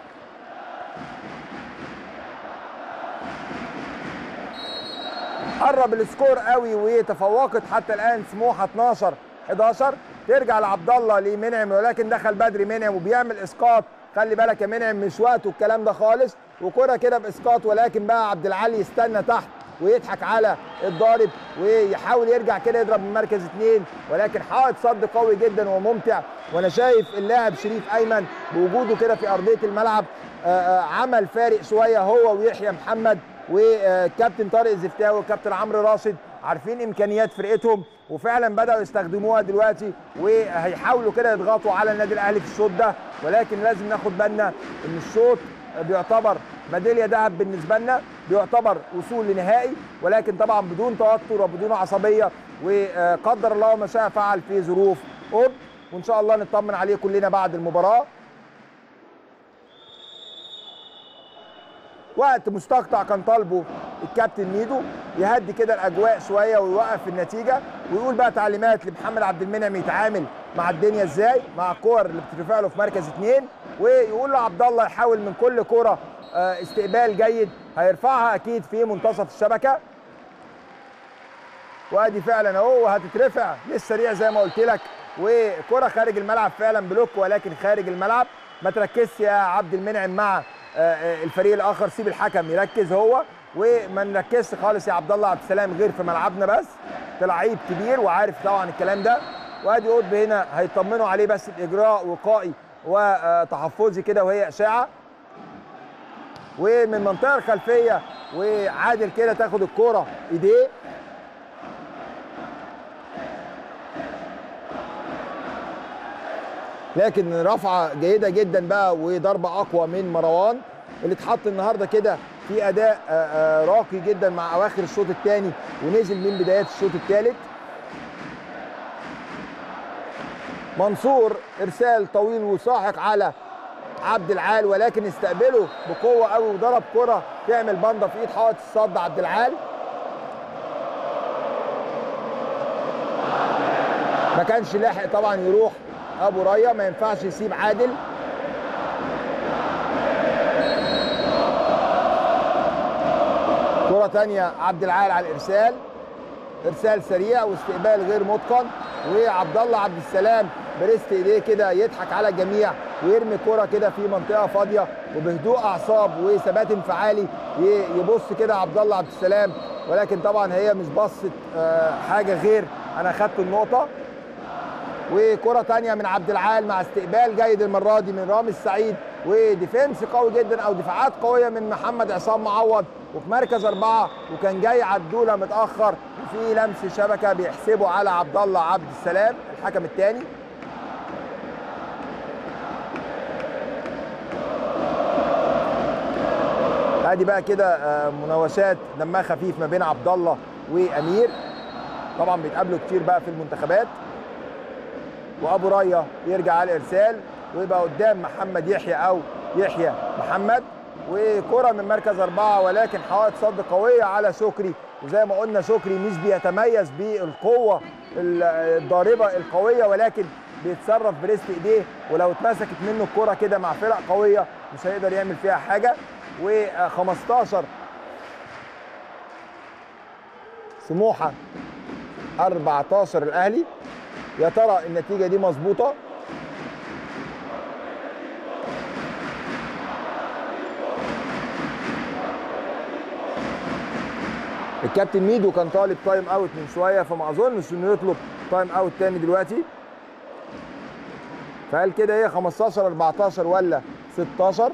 قرب السكور قوي وتفوقت حتى الان سموحه 12 11 ترجع لعبد الله لمنعم ولكن دخل بدري منعم وبيعمل اسقاط خلي بالك يا منعم مش وقته الكلام ده خالص وكره كده باسقاط ولكن بقى عبد العالي يستنى تحت ويضحك على الضارب ويحاول يرجع كده يضرب من مركز اثنين ولكن حائط صد قوي جدا وممتع وانا شايف اللاعب شريف ايمن بوجوده كده في ارضيه الملعب عمل فارق شويه هو ويحيى محمد وكابتن طارق الزفتاوي وكابتن عمرو راشد عارفين امكانيات فرقتهم وفعلا بداوا يستخدموها دلوقتي وهيحاولوا كده يضغطوا على النادي الاهلي في الشوط ده ولكن لازم ناخد بالنا ان الشوط بيعتبر ميداليه ذهب بالنسبه لنا بيعتبر وصول لنهائي ولكن طبعا بدون توتر وبدون عصبيه وقدر الله ما شاء فعل في ظروف قرب وان شاء الله نطمن عليه كلنا بعد المباراه وقت مستقطع كان طالبه الكابتن ميدو يهدي كده الاجواء شويه ويوقف النتيجه ويقول بقى تعليمات لمحمد عبد المنعم يتعامل مع الدنيا ازاي مع الكور اللي بتترفع له في مركز اثنين ويقول له عبد الله يحاول من كل كره استقبال جيد هيرفعها اكيد في منتصف الشبكه وادي فعلا اهو وهتترفع للسريع زي ما قلت لك وكره خارج الملعب فعلا بلوك ولكن خارج الملعب ما تركزش يا عبد المنعم مع الفريق الاخر سيب الحكم يركز هو وما نركزش خالص يا عبد الله عبد السلام غير في ملعبنا بس لعيب كبير وعارف طبعا الكلام ده وادي قطب هنا هيطمنوا عليه بس باجراء وقائي وتحفظي كده وهي اشاعه ومن المنطقه الخلفيه وعادل كده تاخد الكوره ايديه لكن رفعه جيده جدا بقى وضربه اقوى من مروان اللي اتحط النهارده كده في اداء راقي جدا مع اواخر الشوط الثاني ونزل من بدايات الشوط الثالث منصور ارسال طويل وساحق على عبد العال ولكن استقبله بقوه قوي وضرب كره تعمل بنده في ايد حائط الصد عبد العال ما كانش لاحق طبعا يروح ابو ريا ما ينفعش يسيب عادل كره ثانيه عبد العال على الارسال ارسال سريع واستقبال غير متقن وعبد الله عبد السلام بريست ايديه كده يضحك على الجميع ويرمي كرة كده في منطقة فاضية وبهدوء أعصاب وثبات انفعالي يبص كده عبد الله عبد السلام ولكن طبعا هي مش بصت حاجة غير أنا خدت النقطة وكرة تانية من عبد العال مع استقبال جيد المرة دي من رامي السعيد وديفنس قوي جدا أو دفاعات قوية من محمد عصام معوض وفي مركز أربعة وكان جاي عدولة متأخر وفي لمس شبكة بيحسبه على عبد الله عبد السلام الحكم الثاني ادي بقى كده مناوشات دمها خفيف ما بين عبد الله وامير طبعا بيتقابلوا كتير بقى في المنتخبات وابو ريا يرجع على الارسال ويبقى قدام محمد يحيى او يحيى محمد وكره من مركز اربعه ولكن حوائط صد قويه على شكري وزي ما قلنا شكري مش بيتميز بالقوه الضاربه القويه ولكن بيتصرف بريست ايديه ولو اتمسكت منه الكره كده مع فرق قويه مش هيقدر يعمل فيها حاجه و15 سموحه 14 الاهلي يا ترى النتيجه دي مظبوطه الكابتن ميدو كان طالب تايم اوت من شويه فما اظنش انه يطلب تايم اوت تاني دلوقتي فهل كده ايه 15 14 ولا 16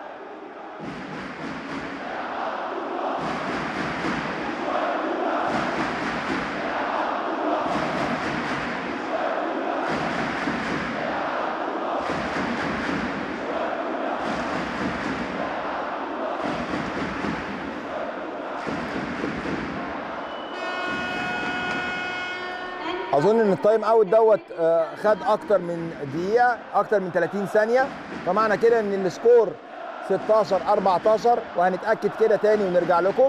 اظن ان التايم اوت دوت خد اكتر من دقيقه اكتر من 30 ثانيه فمعنى كده ان السكور 16 14 وهنتاكد كده تاني ونرجع لكم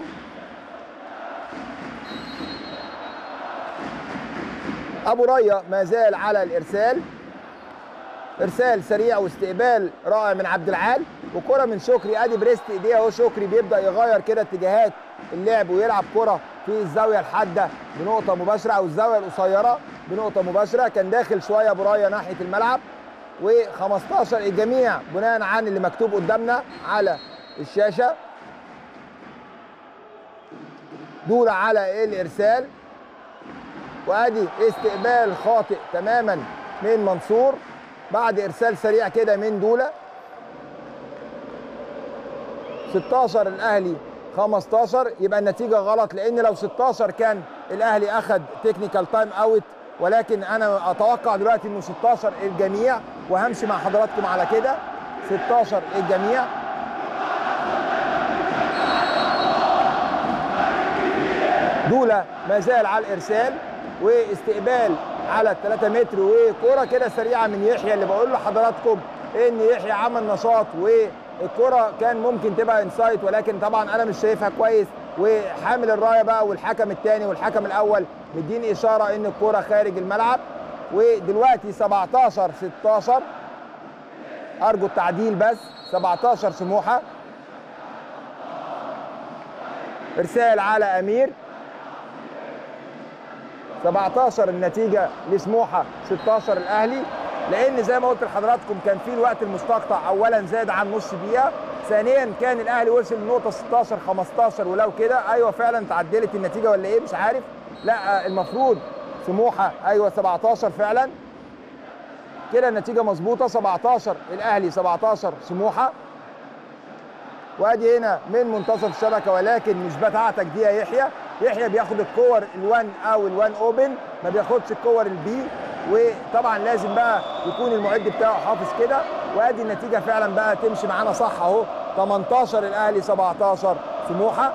ابو ريا ما زال على الارسال ارسال سريع واستقبال رائع من عبد العال وكره من شكري ادي بريست ايديه اهو شكري بيبدا يغير كده اتجاهات اللعب ويلعب كره في الزاويه الحاده بنقطه مباشره او الزاويه القصيره بنقطه مباشره كان داخل شويه برايه ناحيه الملعب و15 الجميع بناء عن اللي مكتوب قدامنا على الشاشه دور على الارسال وادي استقبال خاطئ تماما من منصور بعد ارسال سريع كده من دوله 16 الاهلي 15 يبقى النتيجه غلط لان لو 16 كان الاهلي اخذ تكنيكال تايم اوت ولكن انا اتوقع دلوقتي انه 16 الجميع وهمشي مع حضراتكم على كده 16 الجميع دوله ما زال على الارسال واستقبال على 3 متر وكوره كده سريعه من يحيى اللي بقول لحضراتكم ان يحيى عمل نشاط والكره كان ممكن تبقى انسايت ولكن طبعا انا مش شايفها كويس وحامل الرايه بقى والحكم الثاني والحكم الاول مديني اشاره ان الكره خارج الملعب ودلوقتي 17 16 ارجو التعديل بس 17 سموحه ارسال على امير 17 النتيجه لسموحه 16 الاهلي لان زي ما قلت لحضراتكم كان في الوقت المستقطع اولا زاد عن نص دقيقه ثانيا كان الاهلي وصل لنقطه 16 15 ولو كده ايوه فعلا تعدلت النتيجه ولا ايه مش عارف لا المفروض سموحه ايوه 17 فعلا كده النتيجه مظبوطه 17 الاهلي 17 سموحه وادي هنا من منتصف الشبكه ولكن مش بتاعتك دي يا يحيى يحيى بياخد الكور ال1 او ال1 اوبن ما بياخدش الكور البي وطبعا لازم بقى يكون المعد بتاعه حافظ كده وادي النتيجه فعلا بقى تمشي معانا صح اهو 18 الاهلي 17 سموحه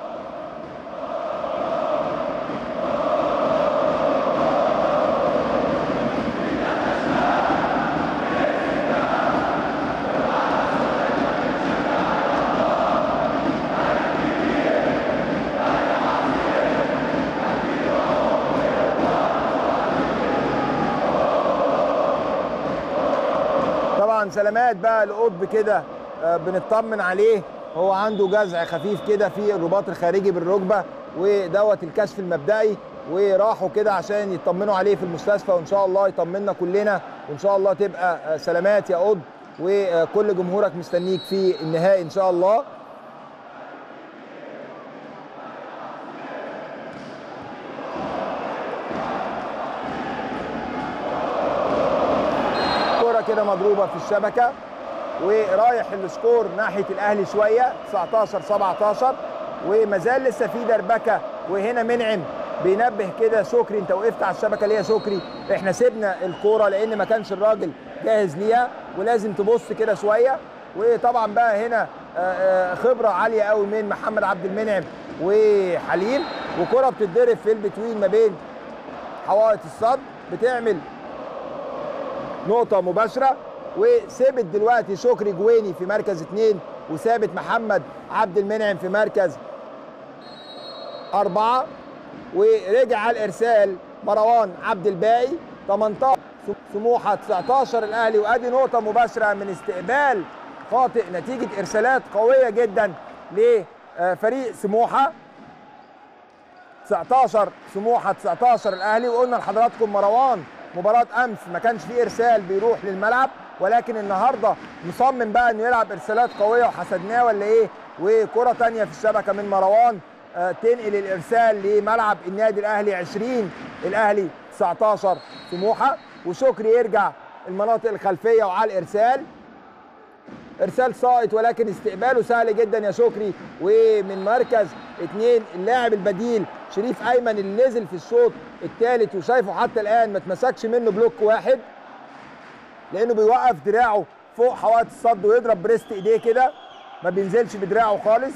طبعا سلامات بقى لقطب كده آه، بنطمن عليه هو عنده جزع خفيف كده في الرباط الخارجي بالركبه ودوت الكشف المبدئي وراحوا كده عشان يطمنوا عليه في المستشفى وان شاء الله يطمنا كلنا وان شاء الله تبقى آه، سلامات يا قطب وكل جمهورك مستنيك في النهائي ان شاء الله كرة كده مضروبة في الشبكة ورايح السكور ناحية الأهلي شوية 19 17 وما زال لسه في دربكة وهنا منعم بينبه كده شكري انت وقفت على الشبكة ليه يا شكري احنا سيبنا الكورة لأن ما كانش الراجل جاهز ليها ولازم تبص كده شوية وطبعا بقى هنا آه، آه، خبرة عالية قوي من محمد عبد المنعم وحليم وكرة بتتضرب في البتوين ما بين حوائط الصد بتعمل نقطة مباشرة وثابت دلوقتي شكري جويني في مركز اثنين وثابت محمد عبد المنعم في مركز أربعة ورجع على الإرسال مروان عبد الباقي 18 سموحة 19 الأهلي وأدي نقطة مباشرة من استقبال خاطئ نتيجة إرسالات قوية جدا لفريق سموحة 19 سموحه 19 الاهلي وقلنا لحضراتكم مروان مباراه امس ما كانش فيه ارسال بيروح للملعب ولكن النهارده مصمم بقى انه يلعب ارسالات قويه وحسدناه ولا ايه وكره تانية في الشبكه من مروان آه، تنقل الارسال لملعب النادي الاهلي 20 الاهلي 19 سموحه وشكري يرجع المناطق الخلفيه وعلى الارسال ارسال ساقط ولكن استقباله سهل جدا يا شكري ومن مركز اثنين اللاعب البديل شريف ايمن اللي نزل في الشوط الثالث وشايفه حتى الان ما اتمسكش منه بلوك واحد لانه بيوقف دراعه فوق حوائط الصد ويضرب بريست ايديه كده ما بينزلش بدراعه خالص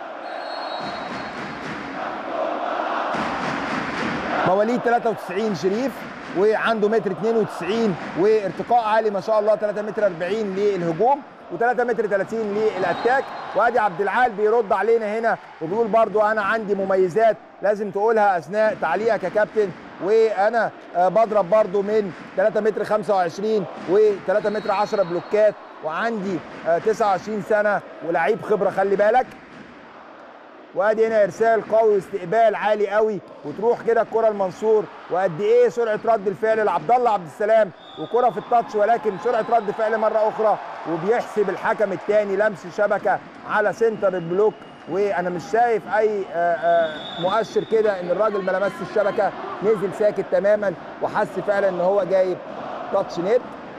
مواليد 93 شريف وعنده متر 92 وارتقاء عالي ما شاء الله 3 متر 40 للهجوم و3 متر 30 للاتاك وادي عبد العال بيرد علينا هنا وبيقول برضو انا عندي مميزات لازم تقولها اثناء تعليقك يا كابتن وانا آه، بضرب برضو من 3 متر 25 و3 متر 10 بلوكات وعندي آه، 29 سنه ولعيب خبره خلي بالك وادي هنا ارسال قوي واستقبال عالي قوي وتروح كده الكره المنصور وقد ايه سرعه رد الفعل لعبد الله عبد السلام وكره في التاتش ولكن سرعه رد فعل مره اخرى وبيحسب الحكم الثاني لمس شبكه على سنتر البلوك وانا مش شايف اي آه، آه، مؤشر كده ان الراجل ما لمسش الشبكه نزل ساكت تماما وحس فعلا ان هو جايب تاتش نت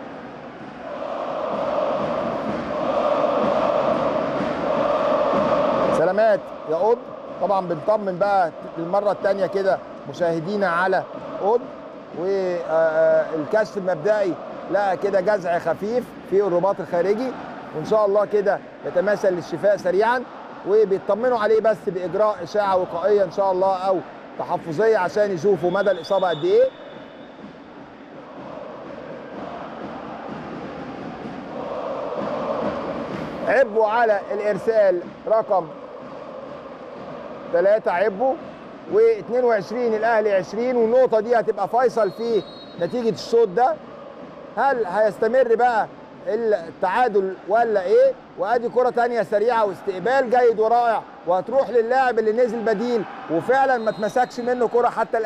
سلامات يا قط طبعا بنطمن بقى للمره الثانيه كده مشاهدينا على قط والكشف المبدئي لقى كده جزع خفيف في الرباط الخارجي وان شاء الله كده يتماثل للشفاء سريعا وبيطمنوا عليه بس باجراء اشاعه وقائيه ان شاء الله او تحفظيه عشان يشوفوا مدى الاصابه قد ايه عبوا على الارسال رقم ثلاثة عبوا و22 الاهلي 20 والنقطة دي هتبقى فيصل في نتيجة الشوط ده هل هيستمر بقى التعادل ولا ايه وادي كرة تانية سريعة واستقبال جيد ورائع وهتروح للاعب اللي نزل بديل وفعلا ما اتمسكش منه كرة حتى الان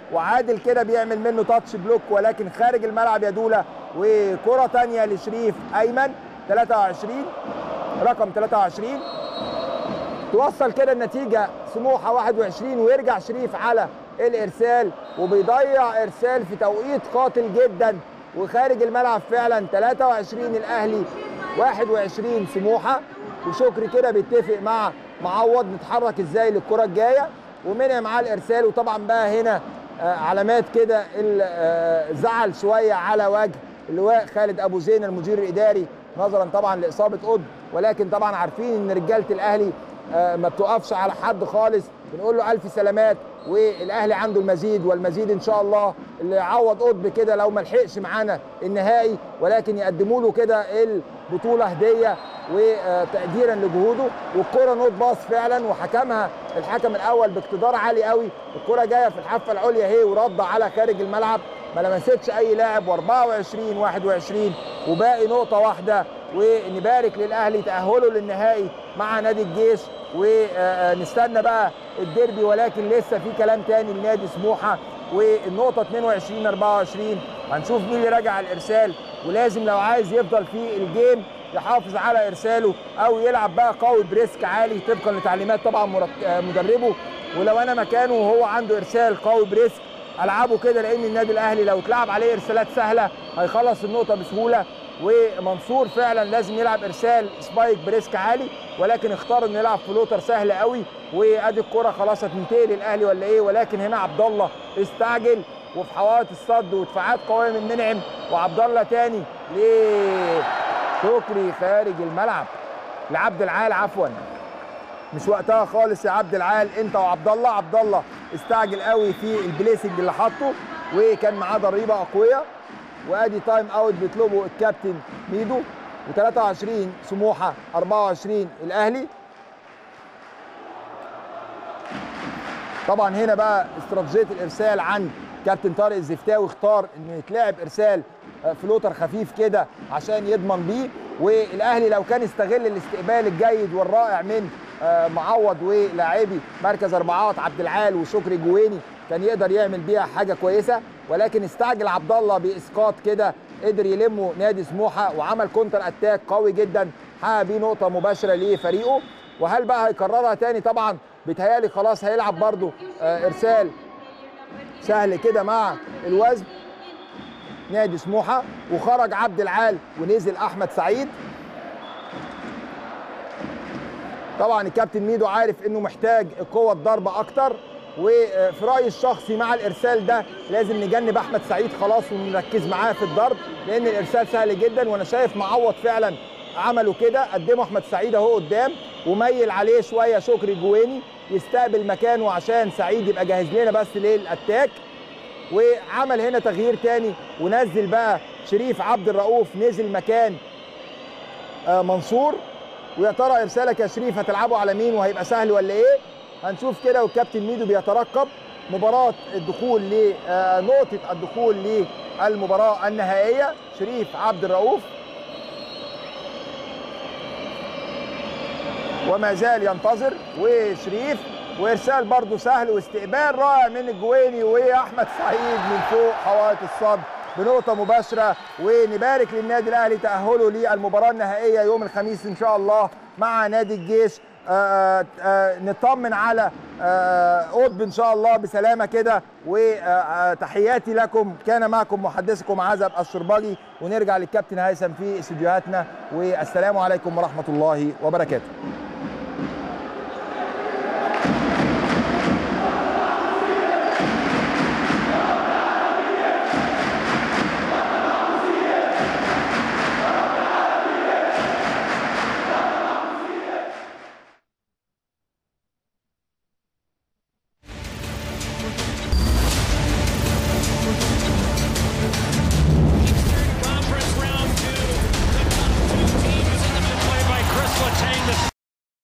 وعادل كده بيعمل منه تاتش بلوك ولكن خارج الملعب يا دوله وكره ثانيه لشريف ايمن 23 رقم 23 توصل كده النتيجه سموحه 21 ويرجع شريف على الارسال وبيضيع ارسال في توقيت قاتل جدا وخارج الملعب فعلا 23 الاهلي 21 سموحه وشكري كده بيتفق مع معوض نتحرك ازاي للكره الجايه ومنع معاه الارسال وطبعا بقى هنا آه علامات كده زعل شويه على وجه اللواء خالد ابو زين المدير الاداري نظرا طبعا لاصابه قطب ولكن طبعا عارفين ان رجاله الاهلي آه ما بتقفش على حد خالص بنقول له الف سلامات والاهلي عنده المزيد والمزيد ان شاء الله اللي يعوض قطب كده لو ما لحقش معانا النهائي ولكن يقدموا له كده البطوله هديه وتقديرا لجهوده والكره نوت باص فعلا وحكمها الحكم الاول باقتدار عالي قوي الكره جايه في الحافه العليا اهي ورد على خارج الملعب ما لمستش اي لاعب و24 21 وباقي نقطه واحده ونبارك للاهلي تاهله للنهائي مع نادي الجيش ونستنى بقى الديربي ولكن لسه في كلام تاني لنادي سموحه والنقطه 22 24 هنشوف مين اللي راجع الارسال ولازم لو عايز يفضل في الجيم يحافظ على ارساله او يلعب بقى قوي بريسك عالي طبقا لتعليمات طبعا مدربه ولو انا مكانه وهو عنده ارسال قوي بريسك العبه كده لان النادي الاهلي لو اتلعب عليه ارسالات سهله هيخلص النقطه بسهوله ومنصور فعلا لازم يلعب ارسال سبايك بريسك عالي ولكن اختار انه يلعب فلوتر سهل قوي وادي الكره خلاص هتنتهي للاهلي ولا ايه ولكن هنا عبد الله استعجل وفي حوائط الصد ودفاعات قويه من منعم وعبد الله تاني لشكري خارج الملعب لعبد العال عفوا مش وقتها خالص يا عبد العال انت وعبد الله عبد الله استعجل قوي في البليسنج اللي حاطه وكان معاه ضريبه اقوياء وادي تايم اوت بيطلبه الكابتن ميدو و23 سموحه 24 الاهلي طبعا هنا بقى استراتيجيه الارسال عن كابتن طارق الزفتاوي اختار انه يتلعب ارسال فلوتر خفيف كده عشان يضمن بيه والاهلي لو كان استغل الاستقبال الجيد والرائع من معوض ولاعبي مركز اربعات عبد العال وشكري جويني كان يقدر يعمل بيها حاجه كويسه ولكن استعجل عبد الله باسقاط كده قدر يلمه نادي سموحه وعمل كونتر اتاك قوي جدا حقق بيه نقطه مباشره لفريقه وهل بقى هيكررها تاني طبعا بيتهيألي خلاص هيلعب برده ارسال سهل كده مع الوزن نادي سموحه وخرج عبد العال ونزل احمد سعيد طبعا الكابتن ميدو عارف انه محتاج قوه ضربه اكتر وفي رايي الشخصي مع الارسال ده لازم نجنب احمد سعيد خلاص ونركز معاه في الضرب لان الارسال سهل جدا وانا شايف معوض فعلا عملوا كده قدموا احمد سعيد اهو قدام وميل عليه شويه شكري جويني يستقبل مكانه عشان سعيد يبقى جاهز لنا بس للاتاك وعمل هنا تغيير تاني ونزل بقى شريف عبد الرؤوف نزل مكان منصور ويا ترى ارسالك يا شريف هتلعبه على مين وهيبقى سهل ولا ايه هنشوف كده والكابتن ميدو بيترقب مباراة الدخول لنقطة الدخول للمباراة النهائية شريف عبد الرؤوف وما زال ينتظر وشريف وارسال برضه سهل واستقبال رائع من الجويني واحمد سعيد من فوق حوائط الصد بنقطه مباشره ونبارك للنادي الاهلي تاهله للمباراه النهائيه يوم الخميس ان شاء الله مع نادي الجيش آآ آآ نطمن على قطب ان شاء الله بسلامه كده وتحياتي لكم كان معكم محدثكم عزب الشرباجي ونرجع للكابتن هيثم في استديوهاتنا والسلام عليكم ورحمه الله وبركاته